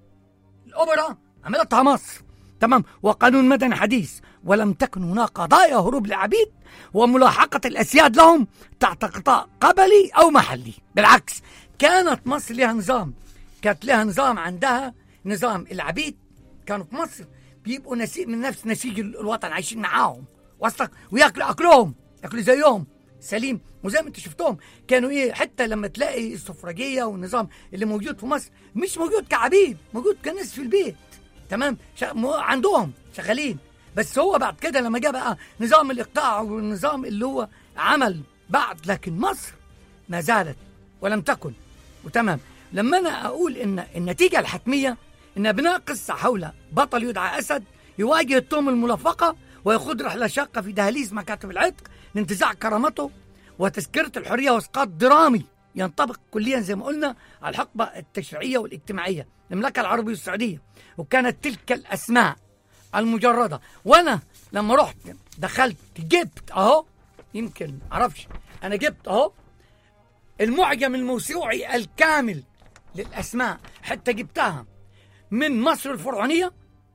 الأوبرا عملتها مصر تمام وقانون مدني حديث ولم تكن هناك قضايا هروب العبيد وملاحقة الأسياد لهم تحت غطاء قبلي أو محلي بالعكس كانت مصر لها نظام كانت لها نظام عندها نظام العبيد كانوا في مصر بيبقوا نسيج من نفس نسيج الوطن عايشين معاهم وسطك وياكلوا أكلهم ياكلوا زيهم سليم وزي ما انت شفتهم كانوا ايه حتى لما تلاقي السفرجيه والنظام اللي موجود في مصر مش موجود كعبيد موجود كناس في البيت تمام شا... مو... عندهم شغالين بس هو بعد كده لما جه بقى نظام الاقطاع والنظام اللي هو عمل بعد لكن مصر ما زالت ولم تكن وتمام لما انا اقول ان النتيجه الحتميه ان ابناء قصه حول بطل يدعى اسد يواجه التهم الملفقه ويخوض رحله شاقه في دهاليز مكاتب العتق لانتزاع كرامته وتذكره الحريه واسقاط درامي ينطبق كليا زي ما قلنا على الحقبه التشريعيه والاجتماعيه المملكه العربيه السعوديه وكانت تلك الاسماء المجرده وانا لما رحت دخلت جبت اهو يمكن معرفش انا جبت اهو المعجم الموسوعي الكامل للاسماء حتى جبتها من مصر الفرعونيه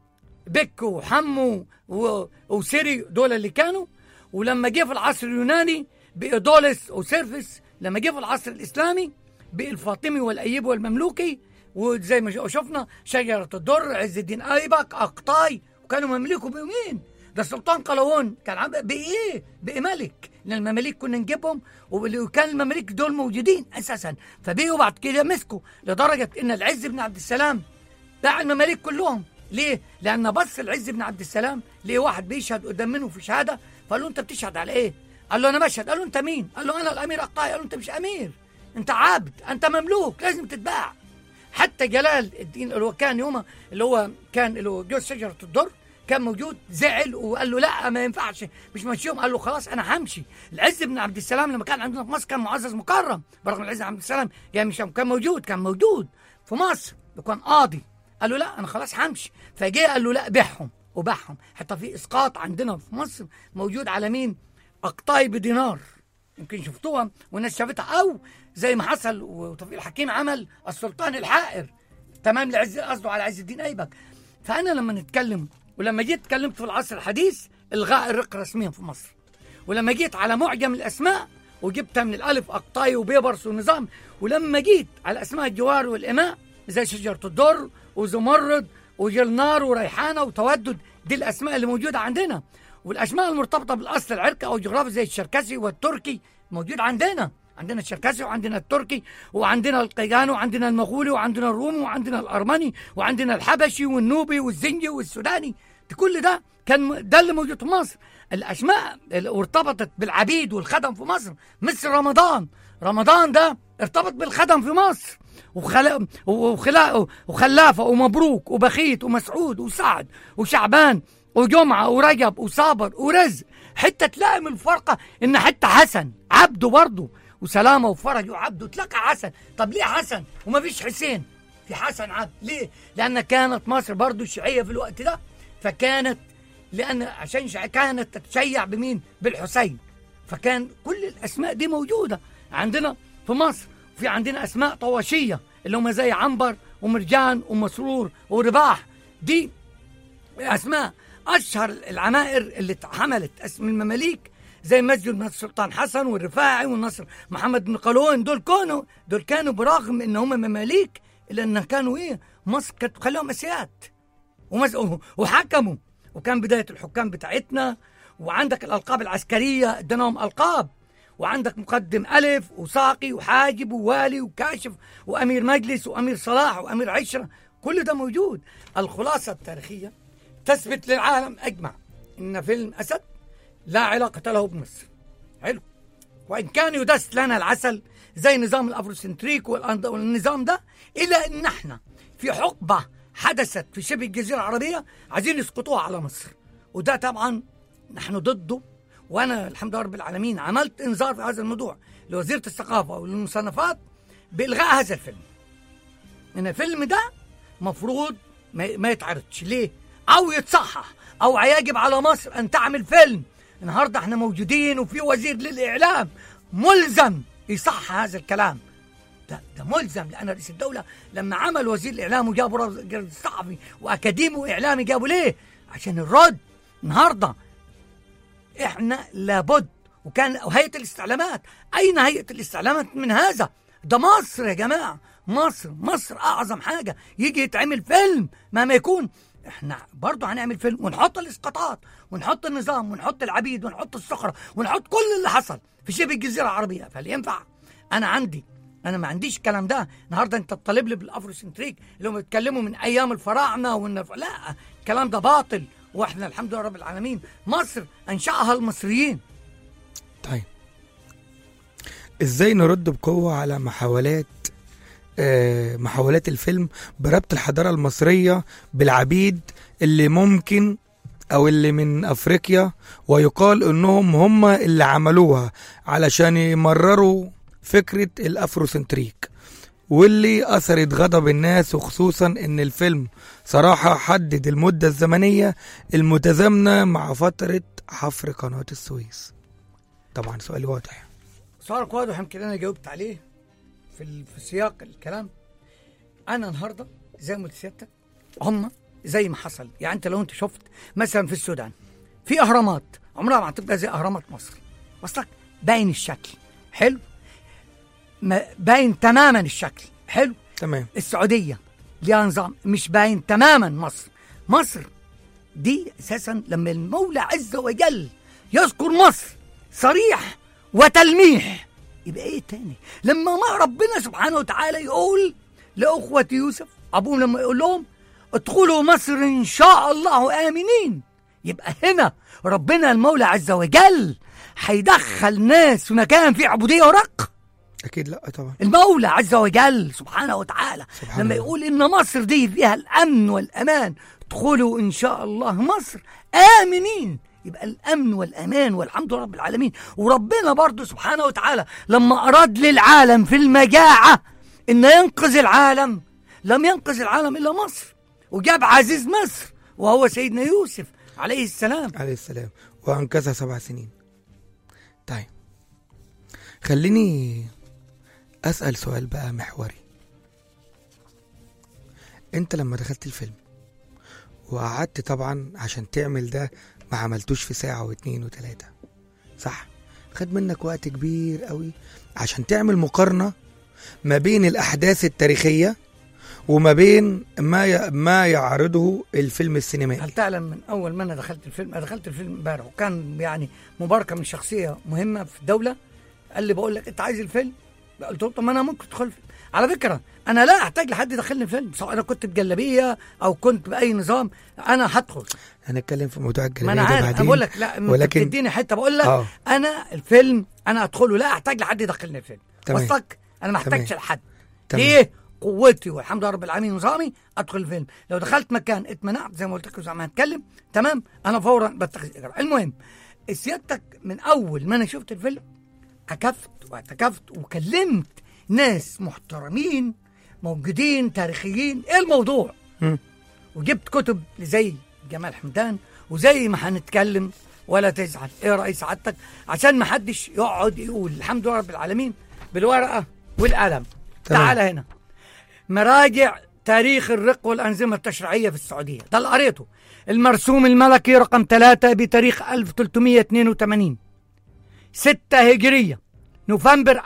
بك وحمو و- وسيري دول اللي كانوا ولما جه في العصر اليوناني بإيدولس وسيرفس لما جه في العصر الإسلامي بالفاطمي والأيوبي والمملوكي وزي ما شفنا شجرة الدر عز الدين أيبك أقطاي وكانوا مملكوا بمين؟ ده السلطان قلاوون كان عم بإيه؟ بملك لأن المماليك كنا نجيبهم وكان المماليك دول موجودين أساسا فبيجوا بعد كده مسكوا لدرجة إن العز بن عبد السلام باع المماليك كلهم ليه؟ لأن بص العز بن عبد السلام ليه واحد بيشهد قدام منه في شهادة فقال له أنت بتشهد على إيه؟ قال له أنا بشهد قال له أنت مين؟ قال له أنا الأمير أقطاعي قال له أنت مش أمير أنت عبد أنت مملوك لازم تتباع حتى جلال الدين اللي هو كان يومها اللي هو كان اللي هو جوز شجرة الدر كان موجود زعل وقال له لا ما ينفعش مش ماشيهم قال له خلاص انا همشي العز بن عبد السلام لما كان عندنا في مصر كان معزز مكرم برغم العز بن عبد السلام يعني مش كان موجود كان موجود في مصر وكان قاضي قال له لا انا خلاص همشي فجاء قال له لا بيعهم وباعهم حتى في اسقاط عندنا في مصر موجود على مين اقطاي بدينار يمكن شفتوها والناس شافتها او زي ما حصل وتوفيق الحكيم عمل السلطان الحائر تمام لعز قصده على عز الدين ايبك فانا لما نتكلم ولما جيت اتكلمت في العصر الحديث الغاء الرق رسميا في مصر ولما جيت على معجم الاسماء وجبتها من الالف اقطاي وبيبرس ونظام ولما جيت على اسماء الجوار والاماء زي شجره الدر وزمرد وجلنار وريحانه وتودد دي الاسماء اللي موجوده عندنا والاسماء المرتبطه بالاصل العرقي او الجغرافي زي الشركسي والتركي موجود عندنا عندنا الشركسي وعندنا التركي وعندنا القيجاني وعندنا المغولي وعندنا الرومي وعندنا الارمني وعندنا الحبشي والنوبي والزنجي والسوداني ده كل ده كان ده اللي موجود في مصر الاسماء اللي ارتبطت بالعبيد والخدم في مصر مثل رمضان رمضان ده ارتبط بالخدم في مصر وخلا وخلا وخلافه ومبروك وبخيت ومسعود وسعد وشعبان وجمعه ورجب وصابر ورزق حتى تلاقي من الفرقه ان حتى حسن عبده برضه وسلامه وفرج وعبده تلاقى حسن طب ليه حسن وما فيش حسين في حسن عبد ليه لان كانت مصر برضه شيعيه في الوقت ده فكانت لان عشان شع- كانت تتشيع بمين بالحسين فكان كل الاسماء دي موجوده عندنا في مصر في عندنا اسماء طواشيه اللي هم زي عنبر ومرجان ومسرور ورباح دي اسماء اشهر العمائر اللي اتعملت اسم المماليك زي مسجد نصر السلطان حسن والرفاعي والنصر محمد بن قلاوون دول كانوا دول كانوا برغم ان هم مماليك الا ان كانوا ايه مصر كانت خلاهم اسياد ومز... وحكموا وكان بدايه الحكام بتاعتنا وعندك الالقاب العسكريه اديناهم القاب وعندك مقدم الف وساقي وحاجب ووالي وكاشف وامير مجلس وامير صلاح وامير عشره كل ده موجود الخلاصه التاريخيه تثبت للعالم اجمع ان فيلم اسد لا علاقه له بمصر حلو وان كان يدس لنا العسل زي نظام الافروسنتريك والأند- والنظام ده الا ان احنا في حقبه حدثت في شبه الجزيره العربيه عايزين يسقطوها على مصر وده طبعا نحن ضده وانا الحمد لله رب العالمين عملت انذار في هذا الموضوع لوزيره الثقافه وللمصنفات بالغاء هذا الفيلم ان الفيلم ده مفروض ما ما يتعرضش ليه او يتصحح او يجب على مصر ان تعمل فيلم النهارده احنا موجودين وفي وزير للاعلام ملزم يصحح هذا الكلام ده ده ملزم لان رئيس الدوله لما عمل وزير الاعلام وجابوا راجل صحفي واكاديمي واعلامي جابوا ليه؟ عشان الرد النهارده احنا لابد وكان هيئه الاستعلامات اين هيئه الاستعلامات من هذا؟ ده مصر يا جماعه مصر مصر اعظم حاجه يجي يتعمل فيلم مهما يكون احنا برضه هنعمل فيلم ونحط الاسقاطات ونحط النظام ونحط العبيد ونحط السخره ونحط كل اللي حصل في شبه الجزيره العربيه فهل ينفع؟ انا عندي انا ما عنديش الكلام ده النهارده انت تطالب لي بالافروسنتريك اللي هم بيتكلموا من ايام الفراعنه وان لا الكلام ده باطل واحنا الحمد لله رب العالمين مصر انشاها المصريين طيب ازاي نرد بقوة على محاولات آه محاولات الفيلم بربط الحضارة المصرية بالعبيد اللي ممكن او اللي من افريقيا ويقال انهم هم اللي عملوها علشان يمرروا فكرة الافروسنتريك واللي اثرت غضب الناس وخصوصا ان الفيلم صراحة حدد المدة الزمنية المتزامنة مع فترة حفر قناة السويس طبعا سؤال واضح سؤالك واضح يمكن انا جاوبت عليه في ال- في سياق الكلام انا النهارده زي ما قلت سيادتك هم زي ما حصل يعني انت لو انت شفت مثلا في السودان في اهرامات عمرها ما هتبقى زي اهرامات مصر وصلك باين الشكل حلو ما باين تماما الشكل حلو تمام السعوديه ليها نظام مش باين تماما مصر مصر دي اساسا لما المولى عز وجل يذكر مصر صريح وتلميح يبقى ايه تاني لما ما ربنا سبحانه وتعالى يقول لاخوه يوسف ابوهم لما يقول لهم ادخلوا مصر ان شاء الله امنين يبقى هنا ربنا المولى عز وجل هيدخل ناس في مكان فيه عبوديه ورق اكيد لا طبعا المولى عز وجل سبحانه وتعالى سبحان لما الله. يقول ان مصر دي فيها الامن والامان ادخلوا ان شاء الله مصر امنين يبقى الامن والامان والحمد لله رب العالمين وربنا برضه سبحانه وتعالى لما اراد للعالم في المجاعه ان ينقذ العالم لم ينقذ العالم الا مصر وجاب عزيز مصر وهو سيدنا يوسف عليه السلام عليه السلام وانكث سبع سنين طيب خليني اسال سؤال بقى محوري انت لما دخلت الفيلم وقعدت طبعا عشان تعمل ده ما عملتوش في ساعة واتنين وتلاتة صح خد منك وقت كبير قوي عشان تعمل مقارنة ما بين الأحداث التاريخية وما بين ما ي... ما يعرضه الفيلم السينمائي هل تعلم من اول ما انا دخلت الفيلم انا دخلت الفيلم امبارح وكان يعني مباركه من شخصيه مهمه في الدوله قال لي بقول لك انت عايز الفيلم قلت له طب ما انا ممكن ادخل الفيلم على فكره انا لا احتاج لحد يدخلني الفيلم سواء انا كنت بجلابيه او كنت باي نظام انا هدخل هنتكلم في موضوع ما الجلابية انا ده عارف بعدين انا بقول لك لا ولكن ولكن تديني حته بقول لك آه. انا الفيلم انا ادخله لا احتاج لحد يدخلني الفيلم تمام. وصلك انا ما تمام. احتاجش لحد تمام. ليه قوتي والحمد لله رب العالمين نظامي ادخل الفيلم لو دخلت مكان اتمنعت زي ما قلت لك زي ما هتكلم تمام انا فورا بتخذ اجراء المهم سيادتك من اول ما انا شفت الفيلم عكفت واعتكفت وكلمت ناس محترمين موجودين تاريخيين ايه الموضوع مم. وجبت كتب زي جمال حمدان وزي ما هنتكلم ولا تزعل ايه رأي سعادتك عشان ما حدش يقعد يقول الحمد لله رب العالمين بالورقة والقلم تمام. تعال هنا مراجع تاريخ الرق والأنظمة التشريعية في السعودية ده اللي قريته المرسوم الملكي رقم 3 بتاريخ 1382 6 هجرية نوفمبر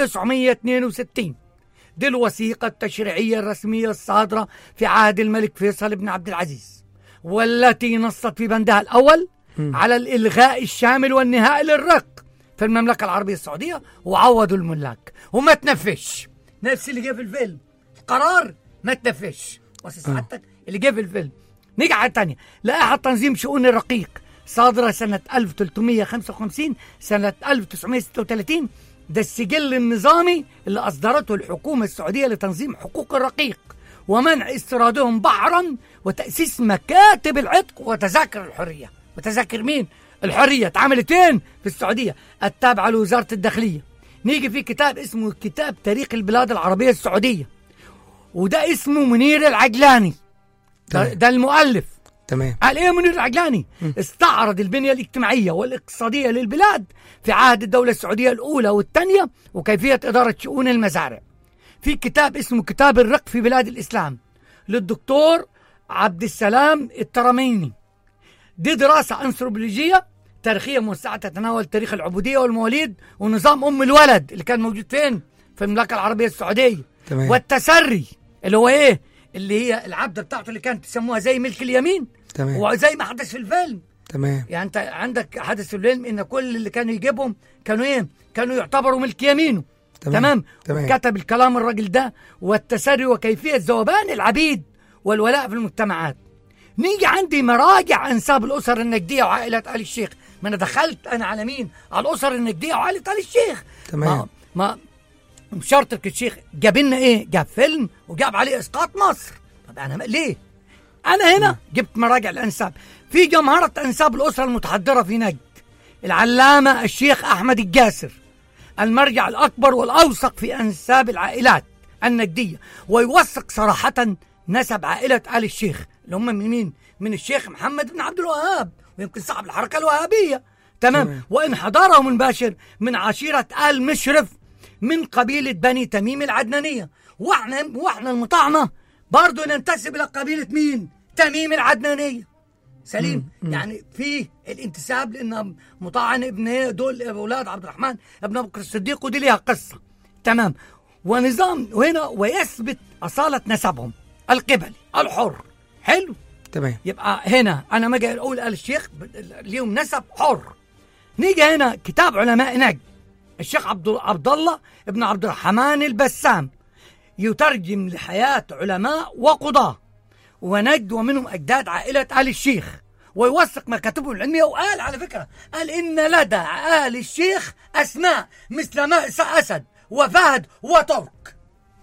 1962 دي الوثيقة التشريعية الرسمية الصادرة في عهد الملك فيصل بن عبد العزيز والتي نصت في بندها الأول على الإلغاء الشامل والنهائي للرق في المملكة العربية السعودية وعوضوا الملاك وما تنفذش نفس اللي جه في الفيلم قرار ما تنفذش بس سعادتك اللي جه في الفيلم نيجي على الثانية لائحة تنظيم شؤون الرقيق صادرة سنة 1355 سنة 1936 ده السجل النظامي اللي أصدرته الحكومة السعودية لتنظيم حقوق الرقيق ومنع استيرادهم بحرا وتأسيس مكاتب العتق وتذاكر الحرية وتذاكر مين؟ الحرية اتعملت فين؟ في السعودية التابعة لوزارة الداخلية نيجي في كتاب اسمه كتاب تاريخ البلاد العربية السعودية وده اسمه منير العجلاني ده, تمام. ده المؤلف تمام قال ايه منير العجلاني استعرض البنية الاجتماعية والاقتصادية للبلاد في عهد الدولة السعودية الأولى والثانية وكيفية إدارة شؤون المزارع في كتاب اسمه كتاب الرق في بلاد الإسلام للدكتور عبد السلام الترميني دي دراسة أنثروبولوجية تاريخية موسعة تتناول تاريخ العبودية والمواليد ونظام أم الولد اللي كان موجود فين؟ في المملكة العربية السعودية تمام. والتسري اللي هو إيه؟ اللي هي العبدة بتاعته اللي كانت تسموها زي ملك اليمين تمام. وزي ما حدث في الفيلم تمام يعني انت عندك حدث في الفيلم ان كل اللي كانوا يجيبهم كانوا ايه؟ كانوا يعتبروا ملك يمينه تمام. تمام, تمام. كتب الكلام الراجل ده والتسري وكيفيه ذوبان العبيد والولاء في المجتمعات نيجي عندي مراجع انساب الاسر النجديه وعائله ال الشيخ ما انا دخلت انا على مين على الاسر النجديه وعائله ال الشيخ تمام. ما, ما مشارطك الشيخ جاب لنا ايه جاب فيلم وجاب عليه اسقاط مصر طب انا ما- ليه انا هنا جبت مراجع الانساب في جمهره انساب الاسره المتحضره في نجد العلامه الشيخ احمد الجاسر المرجع الاكبر والاوثق في انساب العائلات النجديه ويوثق صراحه نسب عائله ال الشيخ اللي هم من مين؟ من الشيخ محمد بن عبد الوهاب ويمكن صاحب الحركه الوهابيه تمام تمام. وان حضاره مباشر من عشيره ال مشرف من قبيله بني تميم العدنانيه واحنا واحنا المطاعنه برضه ننتسب الى قبيله مين؟ تميم العدنانيه سليم يعني في الانتساب لان مطاعن ابن دول اولاد عبد الرحمن ابن ابو بكر الصديق ودي ليها قصه تمام ونظام وهنا ويثبت اصاله نسبهم القبلي الحر حلو تمام يبقى هنا انا ما اجي اقول ال الشيخ ب- ليهم نسب حر نيجي هنا كتاب علماء نجد الشيخ عبد عبد الله ابن عبد الرحمن البسام يترجم لحياه علماء وقضاه ونجد ومنهم اجداد عائله ال الشيخ ويوثق مكاتبه العلميه وقال على فكره قال ان لدى ال الشيخ اسماء مثل مأس اسد وفهد وترك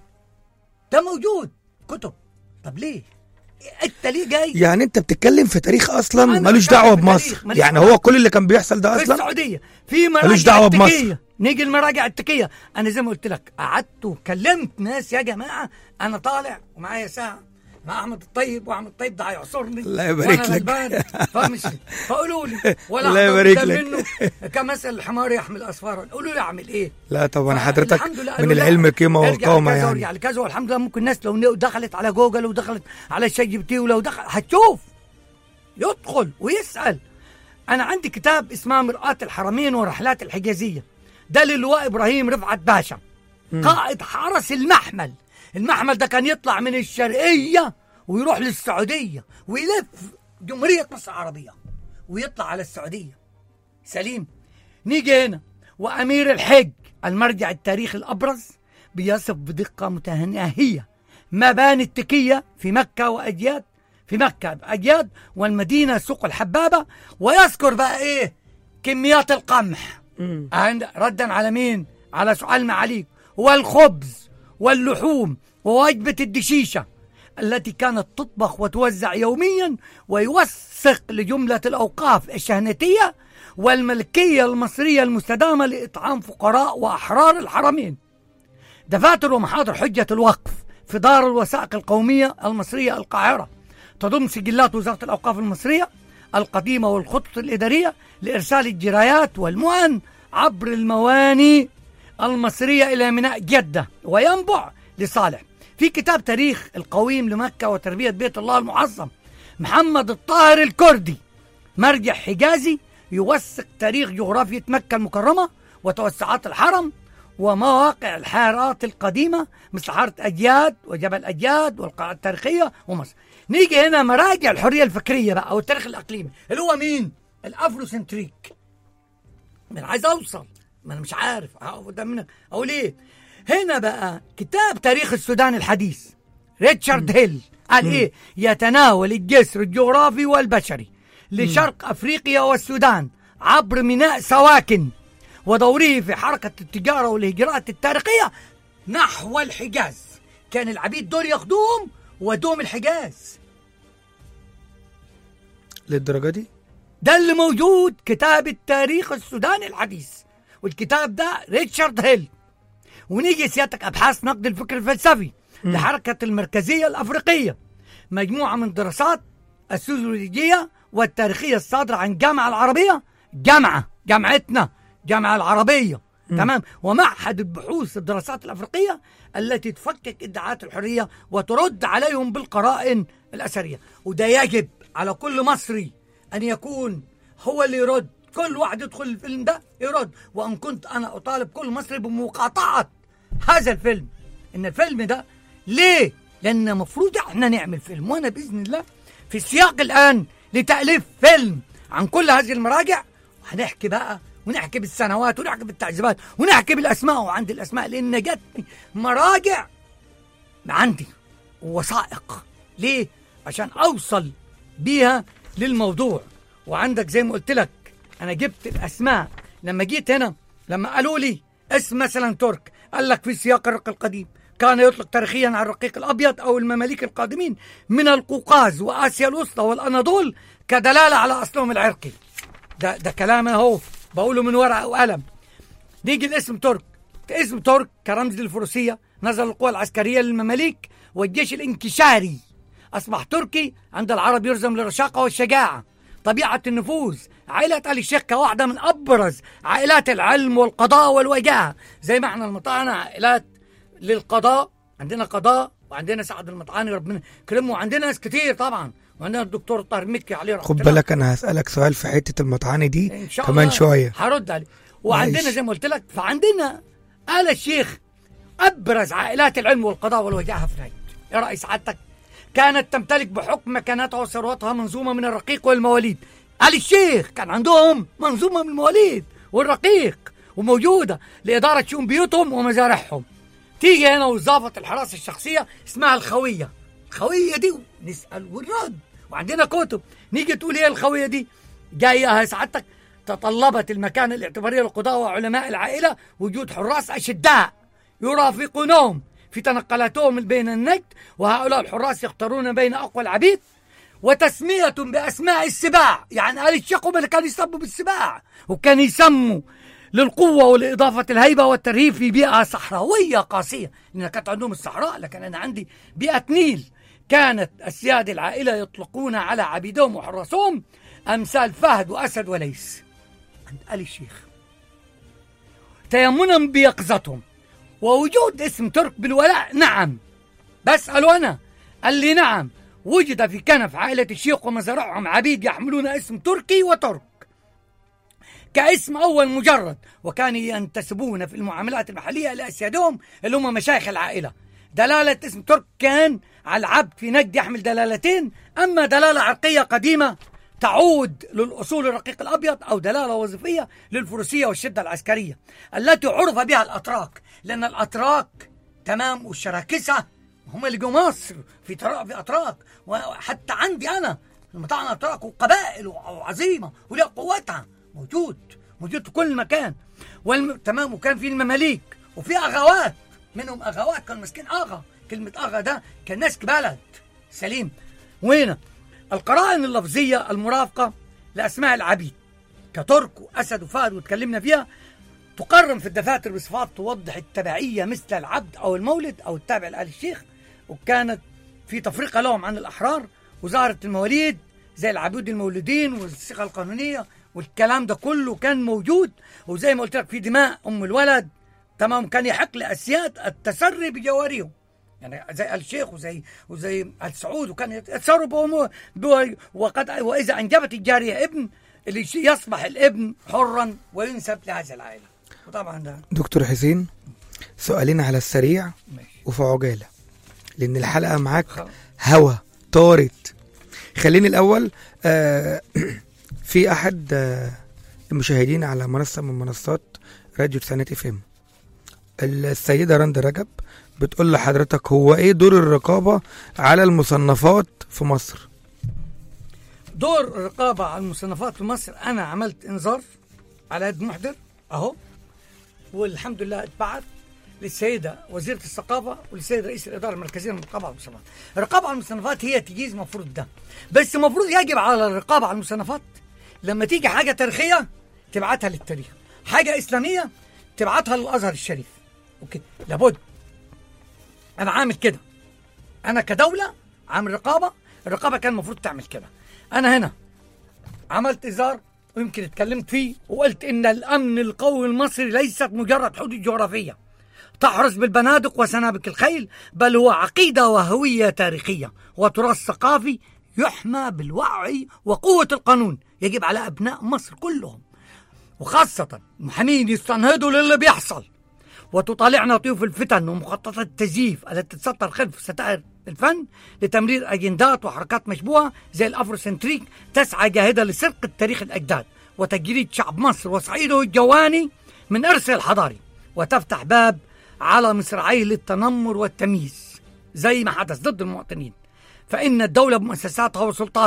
ده موجود كتب طب ليه؟ انت ليه جاي؟ يعني انت بتتكلم في تاريخ اصلا أنا ملوش بتكلم دعوه في بمصر تاريخ، ماليش يعني دعوة. هو كل اللي كان بيحصل ده في اصلا السعوديه في مراجع ملوش دعوة بمصر. التكية. نيجي المراجع التكيه انا زي ما قلت لك قعدت وكلمت ناس يا جماعه انا طالع ومعايا ساعه مع احمد الطيب واحمد الطيب ده هيعصرني الله يبارك وأنا لك. غلبان فمش فقولوا لي ولا الله أحضر يبارك قدام لك. منه كمثل الحمار يحمل اسفارا قولوا لي اعمل ايه لا طبعا فالحمد حضرتك لله من قالوا لا، العلم قيمه ارجع وقامه لكذا يعني وارجع لكذا والحمد لله ممكن الناس لو دخلت على جوجل ودخلت على شات جي بي تي ولو دخل هتشوف يدخل ويسال انا عندي كتاب اسمه مرآة الحرمين ورحلات الحجازيه ده للواء ابراهيم رفعت باشا قائد حرس المحمل المحمل ده كان يطلع من الشرقيه ويروح للسعوديه ويلف جمهوريه مصر العربيه ويطلع على السعوديه سليم نيجي هنا وامير الحج المرجع التاريخي الابرز بيصف بدقه متناهيه مباني التكيه في مكه واجياد في مكه باجياد والمدينه سوق الحبابه ويذكر بقى ايه كميات القمح عند ردا على مين؟ على سؤال معاليك والخبز واللحوم ووجبه الدشيشه التي كانت تطبخ وتوزع يوميا ويوثق لجملة الأوقاف الشهنتية والملكية المصرية المستدامة لإطعام فقراء وأحرار الحرمين دفاتر ومحاضر حجة الوقف في دار الوثائق القومية المصرية القاهرة تضم سجلات وزارة الأوقاف المصرية القديمة والخطط الإدارية لإرسال الجرايات والمؤن عبر المواني المصرية إلى ميناء جدة وينبع لصالح في كتاب تاريخ القويم لمكة وتربية بيت الله المعظم محمد الطاهر الكردي مرجع حجازي يوثق تاريخ جغرافية مكة المكرمة وتوسعات الحرم ومواقع الحارات القديمة مثل حارة أجياد وجبل أجياد والقاعة التاريخية ومصر نيجي هنا مراجع الحرية الفكرية بقى أو التاريخ الإقليمي اللي هو مين؟ الأفروسنتريك ما انا عايز اوصل ما انا مش عارف هقف قدام منك اقول ايه هنا بقى كتاب تاريخ السودان الحديث ريتشارد هيل قال ايه يتناول الجسر الجغرافي والبشري لشرق افريقيا والسودان عبر ميناء سواكن ودوره في حركة التجارة والهجرات التاريخية نحو الحجاز كان العبيد دول ياخدوهم ودوهم الحجاز للدرجه دي ده اللي موجود كتاب التاريخ السوداني الحديث والكتاب ده ريتشارد هيل ونيجي سيادتك ابحاث نقد الفكر الفلسفي لحركه المركزيه الافريقيه مجموعه من دراسات السوسيولوجيه والتاريخيه الصادره عن الجامعه العربيه جامعه جامعتنا جامعه العربيه تمام ومعهد البحوث الدراسات الافريقيه التي تفكك ادعاءات الحريه وترد عليهم بالقرائن الاثريه وده يجب على كل مصري ان يكون هو اللي يرد كل واحد يدخل الفيلم ده يرد وان كنت انا اطالب كل مصري بمقاطعه هذا الفيلم ان الفيلم ده ليه لان المفروض احنا نعمل فيلم وانا باذن الله في السياق الان لتاليف فيلم عن كل هذه المراجع وهنحكي بقى ونحكي بالسنوات ونحكي بالتعذيبات ونحكي بالاسماء وعندي الاسماء لان جت مراجع عندي وثائق ليه عشان اوصل بيها للموضوع وعندك زي ما قلت لك انا جبت الاسماء لما جيت هنا لما قالوا لي اسم مثلا ترك قال لك في سياق الرق القديم كان يطلق تاريخيا على الرقيق الابيض او المماليك القادمين من القوقاز واسيا الوسطى والاناضول كدلاله على اصلهم العرقي ده ده كلام اهو بقوله من ورقه وقلم نيجي الاسم ترك اسم ترك كرمز للفروسيه نزل القوى العسكريه للمماليك والجيش الانكشاري اصبح تركي عند العرب يرزم للرشاقه والشجاعه طبيعه النفوذ عائله ال الشيخ كواحده من ابرز عائلات العلم والقضاء والوجاهه زي ما احنا المطاعنه عائلات للقضاء عندنا قضاء وعندنا سعد المطعاني ربنا يكرمه وعندنا ناس كتير طبعا وعندنا الدكتور طاهر مكي عليه رحمه خد الله. بالك انا هسألك سؤال في حتة المطعاني دي ان شاء كمان الله شوية هرد عليه وعندنا معلش. زي ما قلت لك فعندنا آل الشيخ ابرز عائلات العلم والقضاء والوجاهه في نجد يا رأي سعادتك كانت تمتلك بحكم مكانتها وثروتها منظومه من الرقيق والمواليد آل الشيخ كان عندهم منظومه من المواليد والرقيق وموجوده لاداره شؤون بيوتهم ومزارعهم تيجي هنا وظافه الحراسه الشخصيه اسمها الخويه الخويه دي نسال ونرد وعندنا كتب نيجي تقول ايه الخويه دي جايه سعادتك تطلبت المكانه الاعتباريه للقضاء وعلماء العائله وجود حراس اشداء يرافقونهم في تنقلاتهم بين النجد وهؤلاء الحراس يختارون بين اقوى العبيد وتسمية بأسماء السباع يعني آل الشيخ هم اللي كانوا يسموا بالسباع وكان يسموا للقوة ولإضافة الهيبة والترهيب في بيئة صحراوية قاسية لأن كانت عندهم الصحراء لكن أنا عندي بيئة نيل كانت أسياد العائلة يطلقون على عبيدهم وحراسهم أمثال فهد وأسد وليس عند آل الشيخ تيمنا بيقظتهم ووجود اسم ترك بالولاء نعم بسأل أنا قال لي نعم وجد في كنف عائلة الشيخ ومزارعهم عبيد يحملون اسم تركي وترك كاسم أول مجرد وكانوا ينتسبون في المعاملات المحلية لأسيادهم اللي هم مشايخ العائلة دلالة اسم ترك كان على العبد في نجد يحمل دلالتين أما دلالة عرقية قديمة تعود للأصول الرقيق الأبيض أو دلالة وظيفية للفروسية والشدة العسكرية التي عرف بها الأتراك لأن الأتراك تمام والشراكسة هم اللي جو مصر في ترا في أتراك وحتى عندي أنا المطاعن أتراك وقبائل وعظيمة ولها قوتها موجود موجود في كل مكان والم... تمام وكان في المماليك وفي أغوات منهم أغوات كان مسكين أغا كلمة أغا ده كان ناس بلد سليم وين القرائن اللفظية المرافقة لأسماء العبيد كترك وأسد وفهد وتكلمنا فيها تقرن في الدفاتر بصفات توضح التبعية مثل العبد أو المولد أو التابع لآل الشيخ وكانت في تفرقة لهم عن الأحرار وظهرت المواليد زي العبيد المولودين والصيغة القانونية والكلام ده كله كان موجود وزي ما قلت لك في دماء أم الولد تمام كان يحق لأسياد التسري بجوارهم يعني زي الشيخ وزي وزي ال سعود وكان يتسروا بهم بو- وقد واذا انجبت الجاريه ابن اللي ش- يصبح الابن حرا وينسب لهذه العائله وطبعا ده دكتور حسين سؤالين على السريع ماشي وفي عجالة لأن الحلقة معاك خلاص. هوا طارت خليني الأول آه في أحد آه المشاهدين على منصة من منصات راديو تسعينات اف ام السيدة رند رجب بتقول لحضرتك هو ايه دور الرقابة على المصنفات في مصر دور الرقابه على المصنفات في مصر انا عملت انذار على يد محضر اهو والحمد لله اتبعت للسيده وزيره الثقافه وللسيد رئيس الاداره المركزيه للرقابه على المصنفات. الرقابه على المصنفات هي تجيز مفروض ده بس المفروض يجب على الرقابه على المصنفات لما تيجي حاجه تاريخيه تبعتها للتاريخ، حاجه اسلاميه تبعتها للازهر الشريف. اوكي لابد انا عامل كده انا كدوله عامل رقابه الرقابه كان المفروض تعمل كده انا هنا عملت إزار ويمكن اتكلمت فيه وقلت إن الأمن القومي المصري ليست مجرد حدود جغرافية تحرس بالبنادق وسنابك الخيل بل هو عقيدة وهوية تاريخية وتراث ثقافي يحمى بالوعي وقوة القانون يجب على أبناء مصر كلهم وخاصة المحامين يستنهضوا للي بيحصل وتطالعنا طيوف الفتن ومخططات التزييف التي تسطر خلف ستائر الفن لتمرير أجندات وحركات مشبوهة زي الأفروسنتريك تسعى جاهدة لسرقة تاريخ الأجداد وتجريد شعب مصر وصعيده الجواني من إرثه الحضاري وتفتح باب على مصراعيه للتنمر والتمييز زي ما حدث ضد المواطنين فإن الدولة بمؤسساتها وسلطاتها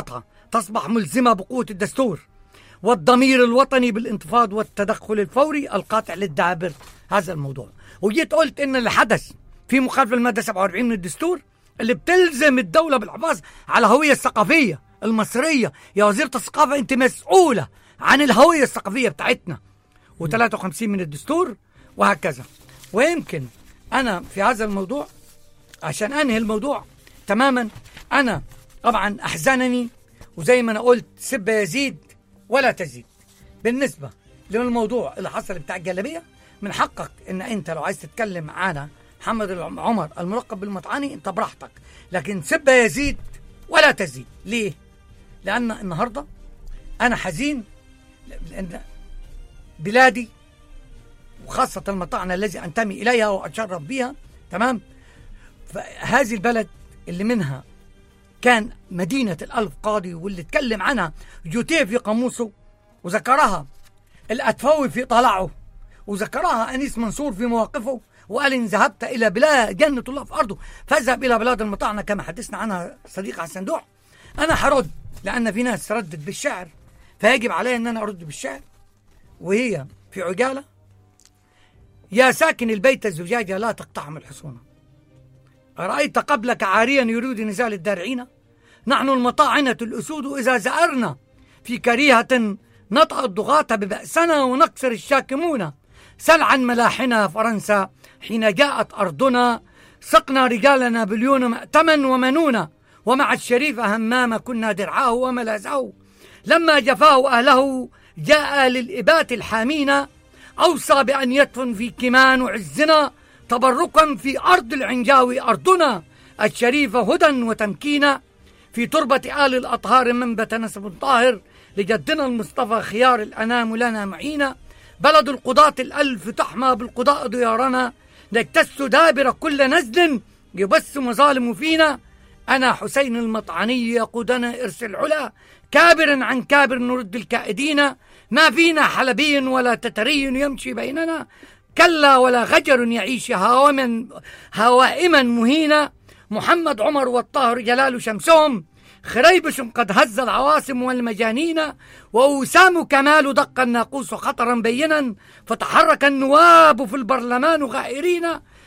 تصبح ملزمة بقوة الدستور والضمير الوطني بالانتفاض والتدخل الفوري القاطع للدابر هذا الموضوع وجيت قلت ان اللي حدث في مخالفة المادة 47 من الدستور اللي بتلزم الدولة بالحفاظ على الهوية الثقافية المصرية يا وزيرة الثقافة انت مسؤولة عن الهوية الثقافية بتاعتنا و53 من الدستور وهكذا ويمكن انا في هذا الموضوع عشان انهي الموضوع تماما انا طبعا احزنني وزي ما انا قلت سب يزيد ولا تزيد بالنسبه للموضوع اللي حصل بتاع الجلابيه من حقك ان انت لو عايز تتكلم على محمد العم- عمر الملقب بالمطعني انت براحتك لكن سب يزيد ولا تزيد ليه لان النهارده انا حزين لان بلادي وخاصة المطاعنة الذي أنتمي إليها وأتشرف بها تمام فهذه البلد اللي منها كان مدينة الألف قاضي واللي اتكلم عنها جوتيه في قاموسه وذكرها الأتفوي في طلعه وذكرها أنيس منصور في مواقفه وقال إن ذهبت إلى بلاد جنة الله في أرضه فاذهب إلى بلاد المطاعنة كما حدثنا عنها صديق على الصندوق أنا هرد لأن في ناس ردت بالشعر فيجب علي أن أنا أرد بالشعر وهي في عجالة يا ساكن البيت الزجاجة لا تقطعهم الحصون أرأيت قبلك عاريا يريد نزال الدارعين نحن المطاعنة الأسود إذا زأرنا في كريهة نطأ الضغاة ببأسنا ونكسر الشاكمون سل عن ملاحنا فرنسا حين جاءت أرضنا سقنا رجال نابليون مأتما ومنونا ومع الشريف همام كنا درعاه وملاذه لما جفاه أهله جاء للإبات الحامين أوصى بأن يدفن في كمان عزنا تبركا في أرض العنجاوي أرضنا الشريفة هدى وتمكينا في تربة آل الأطهار منبت نسب طاهر لجدنا المصطفى خيار الأنام لنا معينا بلد القضاة الألف تحمى بالقضاء ديارنا نجتث دابر كل نزل يبث مظالم فينا أنا حسين المطعني يقودنا إرث العلا كابر عن كابر نرد الكائدين ما فينا حلبي ولا تتري يمشي بيننا كلا ولا غجر يعيش هاوما هوائما مهينا محمد عمر والطاهر جلال شمسهم خريبش قد هز العواصم والمجانين ووسام كمال دق الناقوس خطرا بينا فتحرك النواب في البرلمان غائرين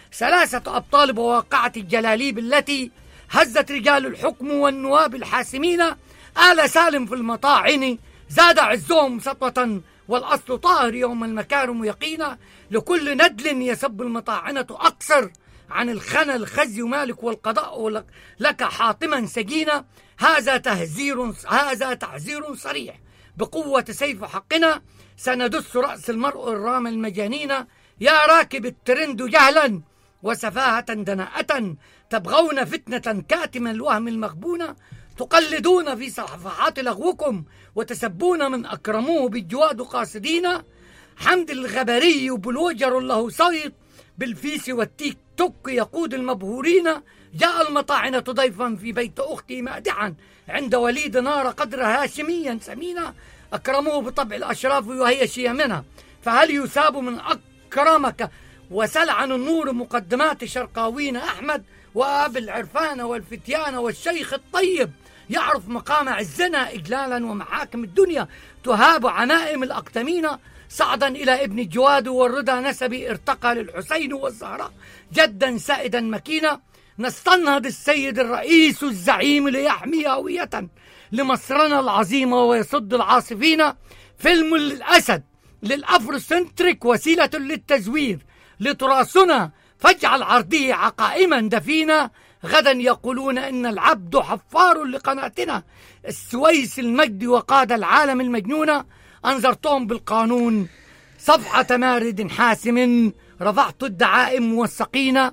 ثلاثة أبطال بواقعة الجلاليب التي هزت رجال الحكم والنواب الحاسمين آل سالم في المطاعن زاد عزهم سطوة والأصل طاهر يوم المكارم يقينا لكل ندل يسب المطاعنة أقصر عن الخنا الخزي مالك والقضاء لك حاطما سجينا هذا تهزير هذا تحذير صريح بقوة سيف حقنا سندس رأس المرء الرام المجانين يا راكب الترند جهلا وسفاهة دناءة تبغون فتنة كاتم الوهم المغبونة تقلدون في صفحات لغوكم وتسبون من أكرموه بالجواد قاصدين حمد الغبري بلوجر له صيد بالفيس والتيك توك يقود المبهورين جاء المطاعنة ضيفا في بيت أختي مادحا عند وليد نار قدر هاشميا سمينا أكرموه بطبع الأشراف وهي شيمنا فهل يثاب من أكرمك وسل عن النور مقدمات شرقاوين أحمد وأبي العرفان والفتيان والشيخ الطيب يعرف مقام عزنا إجلالا ومحاكم الدنيا تهاب عنائم الأقتمين صعدا إلى ابن الجواد والرضا نسبي ارتقى للحسين والزهراء جدا سائدا مكينا نستنهض السيد الرئيس الزعيم ليحمي هوية لمصرنا العظيمة ويصد العاصفين فيلم الأسد للأفروسنتريك وسيلة للتزوير لتراثنا فاجعل عرضه عقائما دفينا غدا يقولون ان العبد حفار لقناتنا السويس المجد وقاد العالم المجنون انذرتهم بالقانون صفحة مارد حاسم رفعت الدعائم موثقين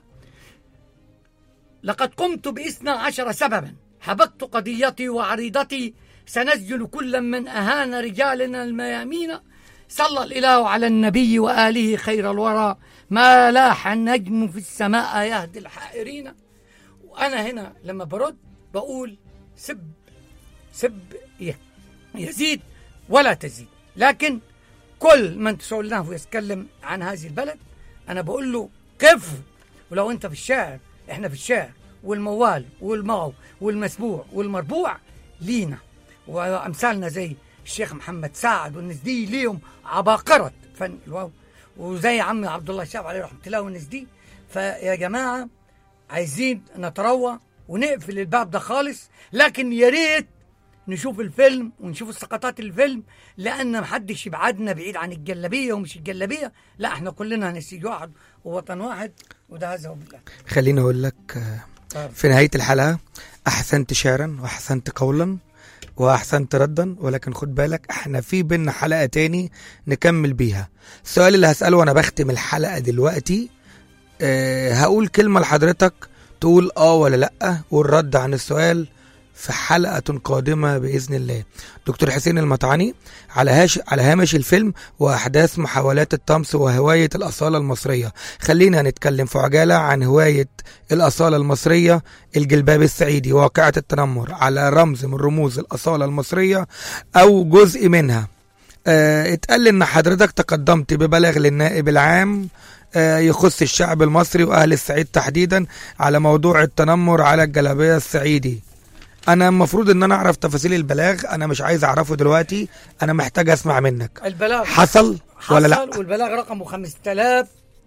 لقد قمت باثنى عشر سببا حبكت قضيتي وعريضتي سنسجل كل من أهان رجالنا الميامين صلى الإله على النبي وآله خير الورى ما لاح النجم في السماء يهدي الحائرين وأنا هنا لما برد بقول سب سب يزيد ولا تزيد لكن كل من تسولناه ويتكلم عن هذه البلد أنا بقول له كيف ولو أنت في الشعر إحنا في الشعر والموال والمغو والمسبوع والمربوع لينا وامثالنا زي الشيخ محمد سعد والناس دي ليهم عباقره فن الواو وزي عمي عبد الله الشاب عليه رحمه الله والناس دي فيا جماعه عايزين نتروى ونقفل الباب ده خالص لكن يا ريت نشوف الفيلم ونشوف السقطات الفيلم لان محدش يبعدنا بعيد عن الجلابيه ومش الجلابيه لا احنا كلنا نسيج واحد ووطن واحد وده هذا بالله خليني اقول لك آه، في نهايه الحلقه احسنت شعرا واحسنت قولا واحسنت ردا ولكن خد بالك احنا في بينا حلقه تاني نكمل بيها السؤال اللي هساله وانا بختم الحلقه دلوقتي أه هقول كلمه لحضرتك تقول اه ولا لا والرد عن السؤال في حلقة قادمة بإذن الله دكتور حسين المطعني على, هاش على هامش الفيلم وأحداث محاولات الطمس وهواية الأصالة المصرية خلينا نتكلم في عجالة عن هواية الأصالة المصرية الجلباب السعيدي واقعة التنمر على رمز من رموز الأصالة المصرية أو جزء منها آه اتقال لي ان حضرتك تقدمت ببلاغ للنائب العام آه يخص الشعب المصري واهل الصعيد تحديدا على موضوع التنمر على الجلابيه الصعيدي انا المفروض ان انا اعرف تفاصيل البلاغ انا مش عايز اعرفه دلوقتي انا محتاج اسمع منك البلاغ حصل ولا لا حصل والبلاغ رقمه 5000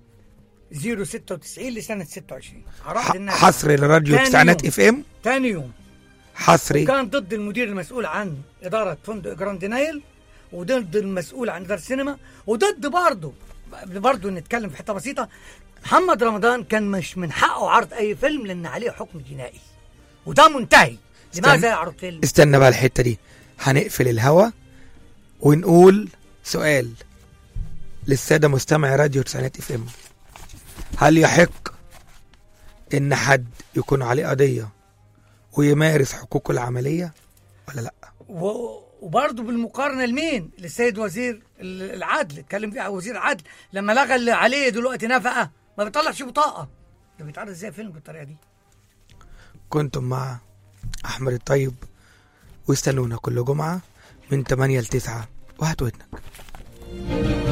096 لسنه 26 عرض ح- الناس حصر لراديو تاني تسعينات يوم. اف ام تاني يوم حصري وكان ضد المدير المسؤول عن اداره فندق جراند نايل وضد المسؤول عن اداره السينما وضد برضه برضه نتكلم في حته بسيطه محمد رمضان كان مش من حقه عرض اي فيلم لان عليه حكم جنائي وده منتهي لماذا استنى. يعرض فيلم؟ استنى بقى الحته دي هنقفل الهوا ونقول سؤال للساده مستمعي راديو تسعينات اف ام هل يحق ان حد يكون عليه قضيه ويمارس حقوقه العمليه ولا لا و- وبرضه بالمقارنه لمين؟ للسيد وزير ال- العدل اتكلم فيها وزير العدل لما لغى اللي عليه دلوقتي نفقه ما بيطلعش بطاقه ده بيتعرض ازاي فيلم بالطريقه دي؟ كنتم مع احمد الطيب واستنونا كل جمعه من 8 ل 9 وهات ودنك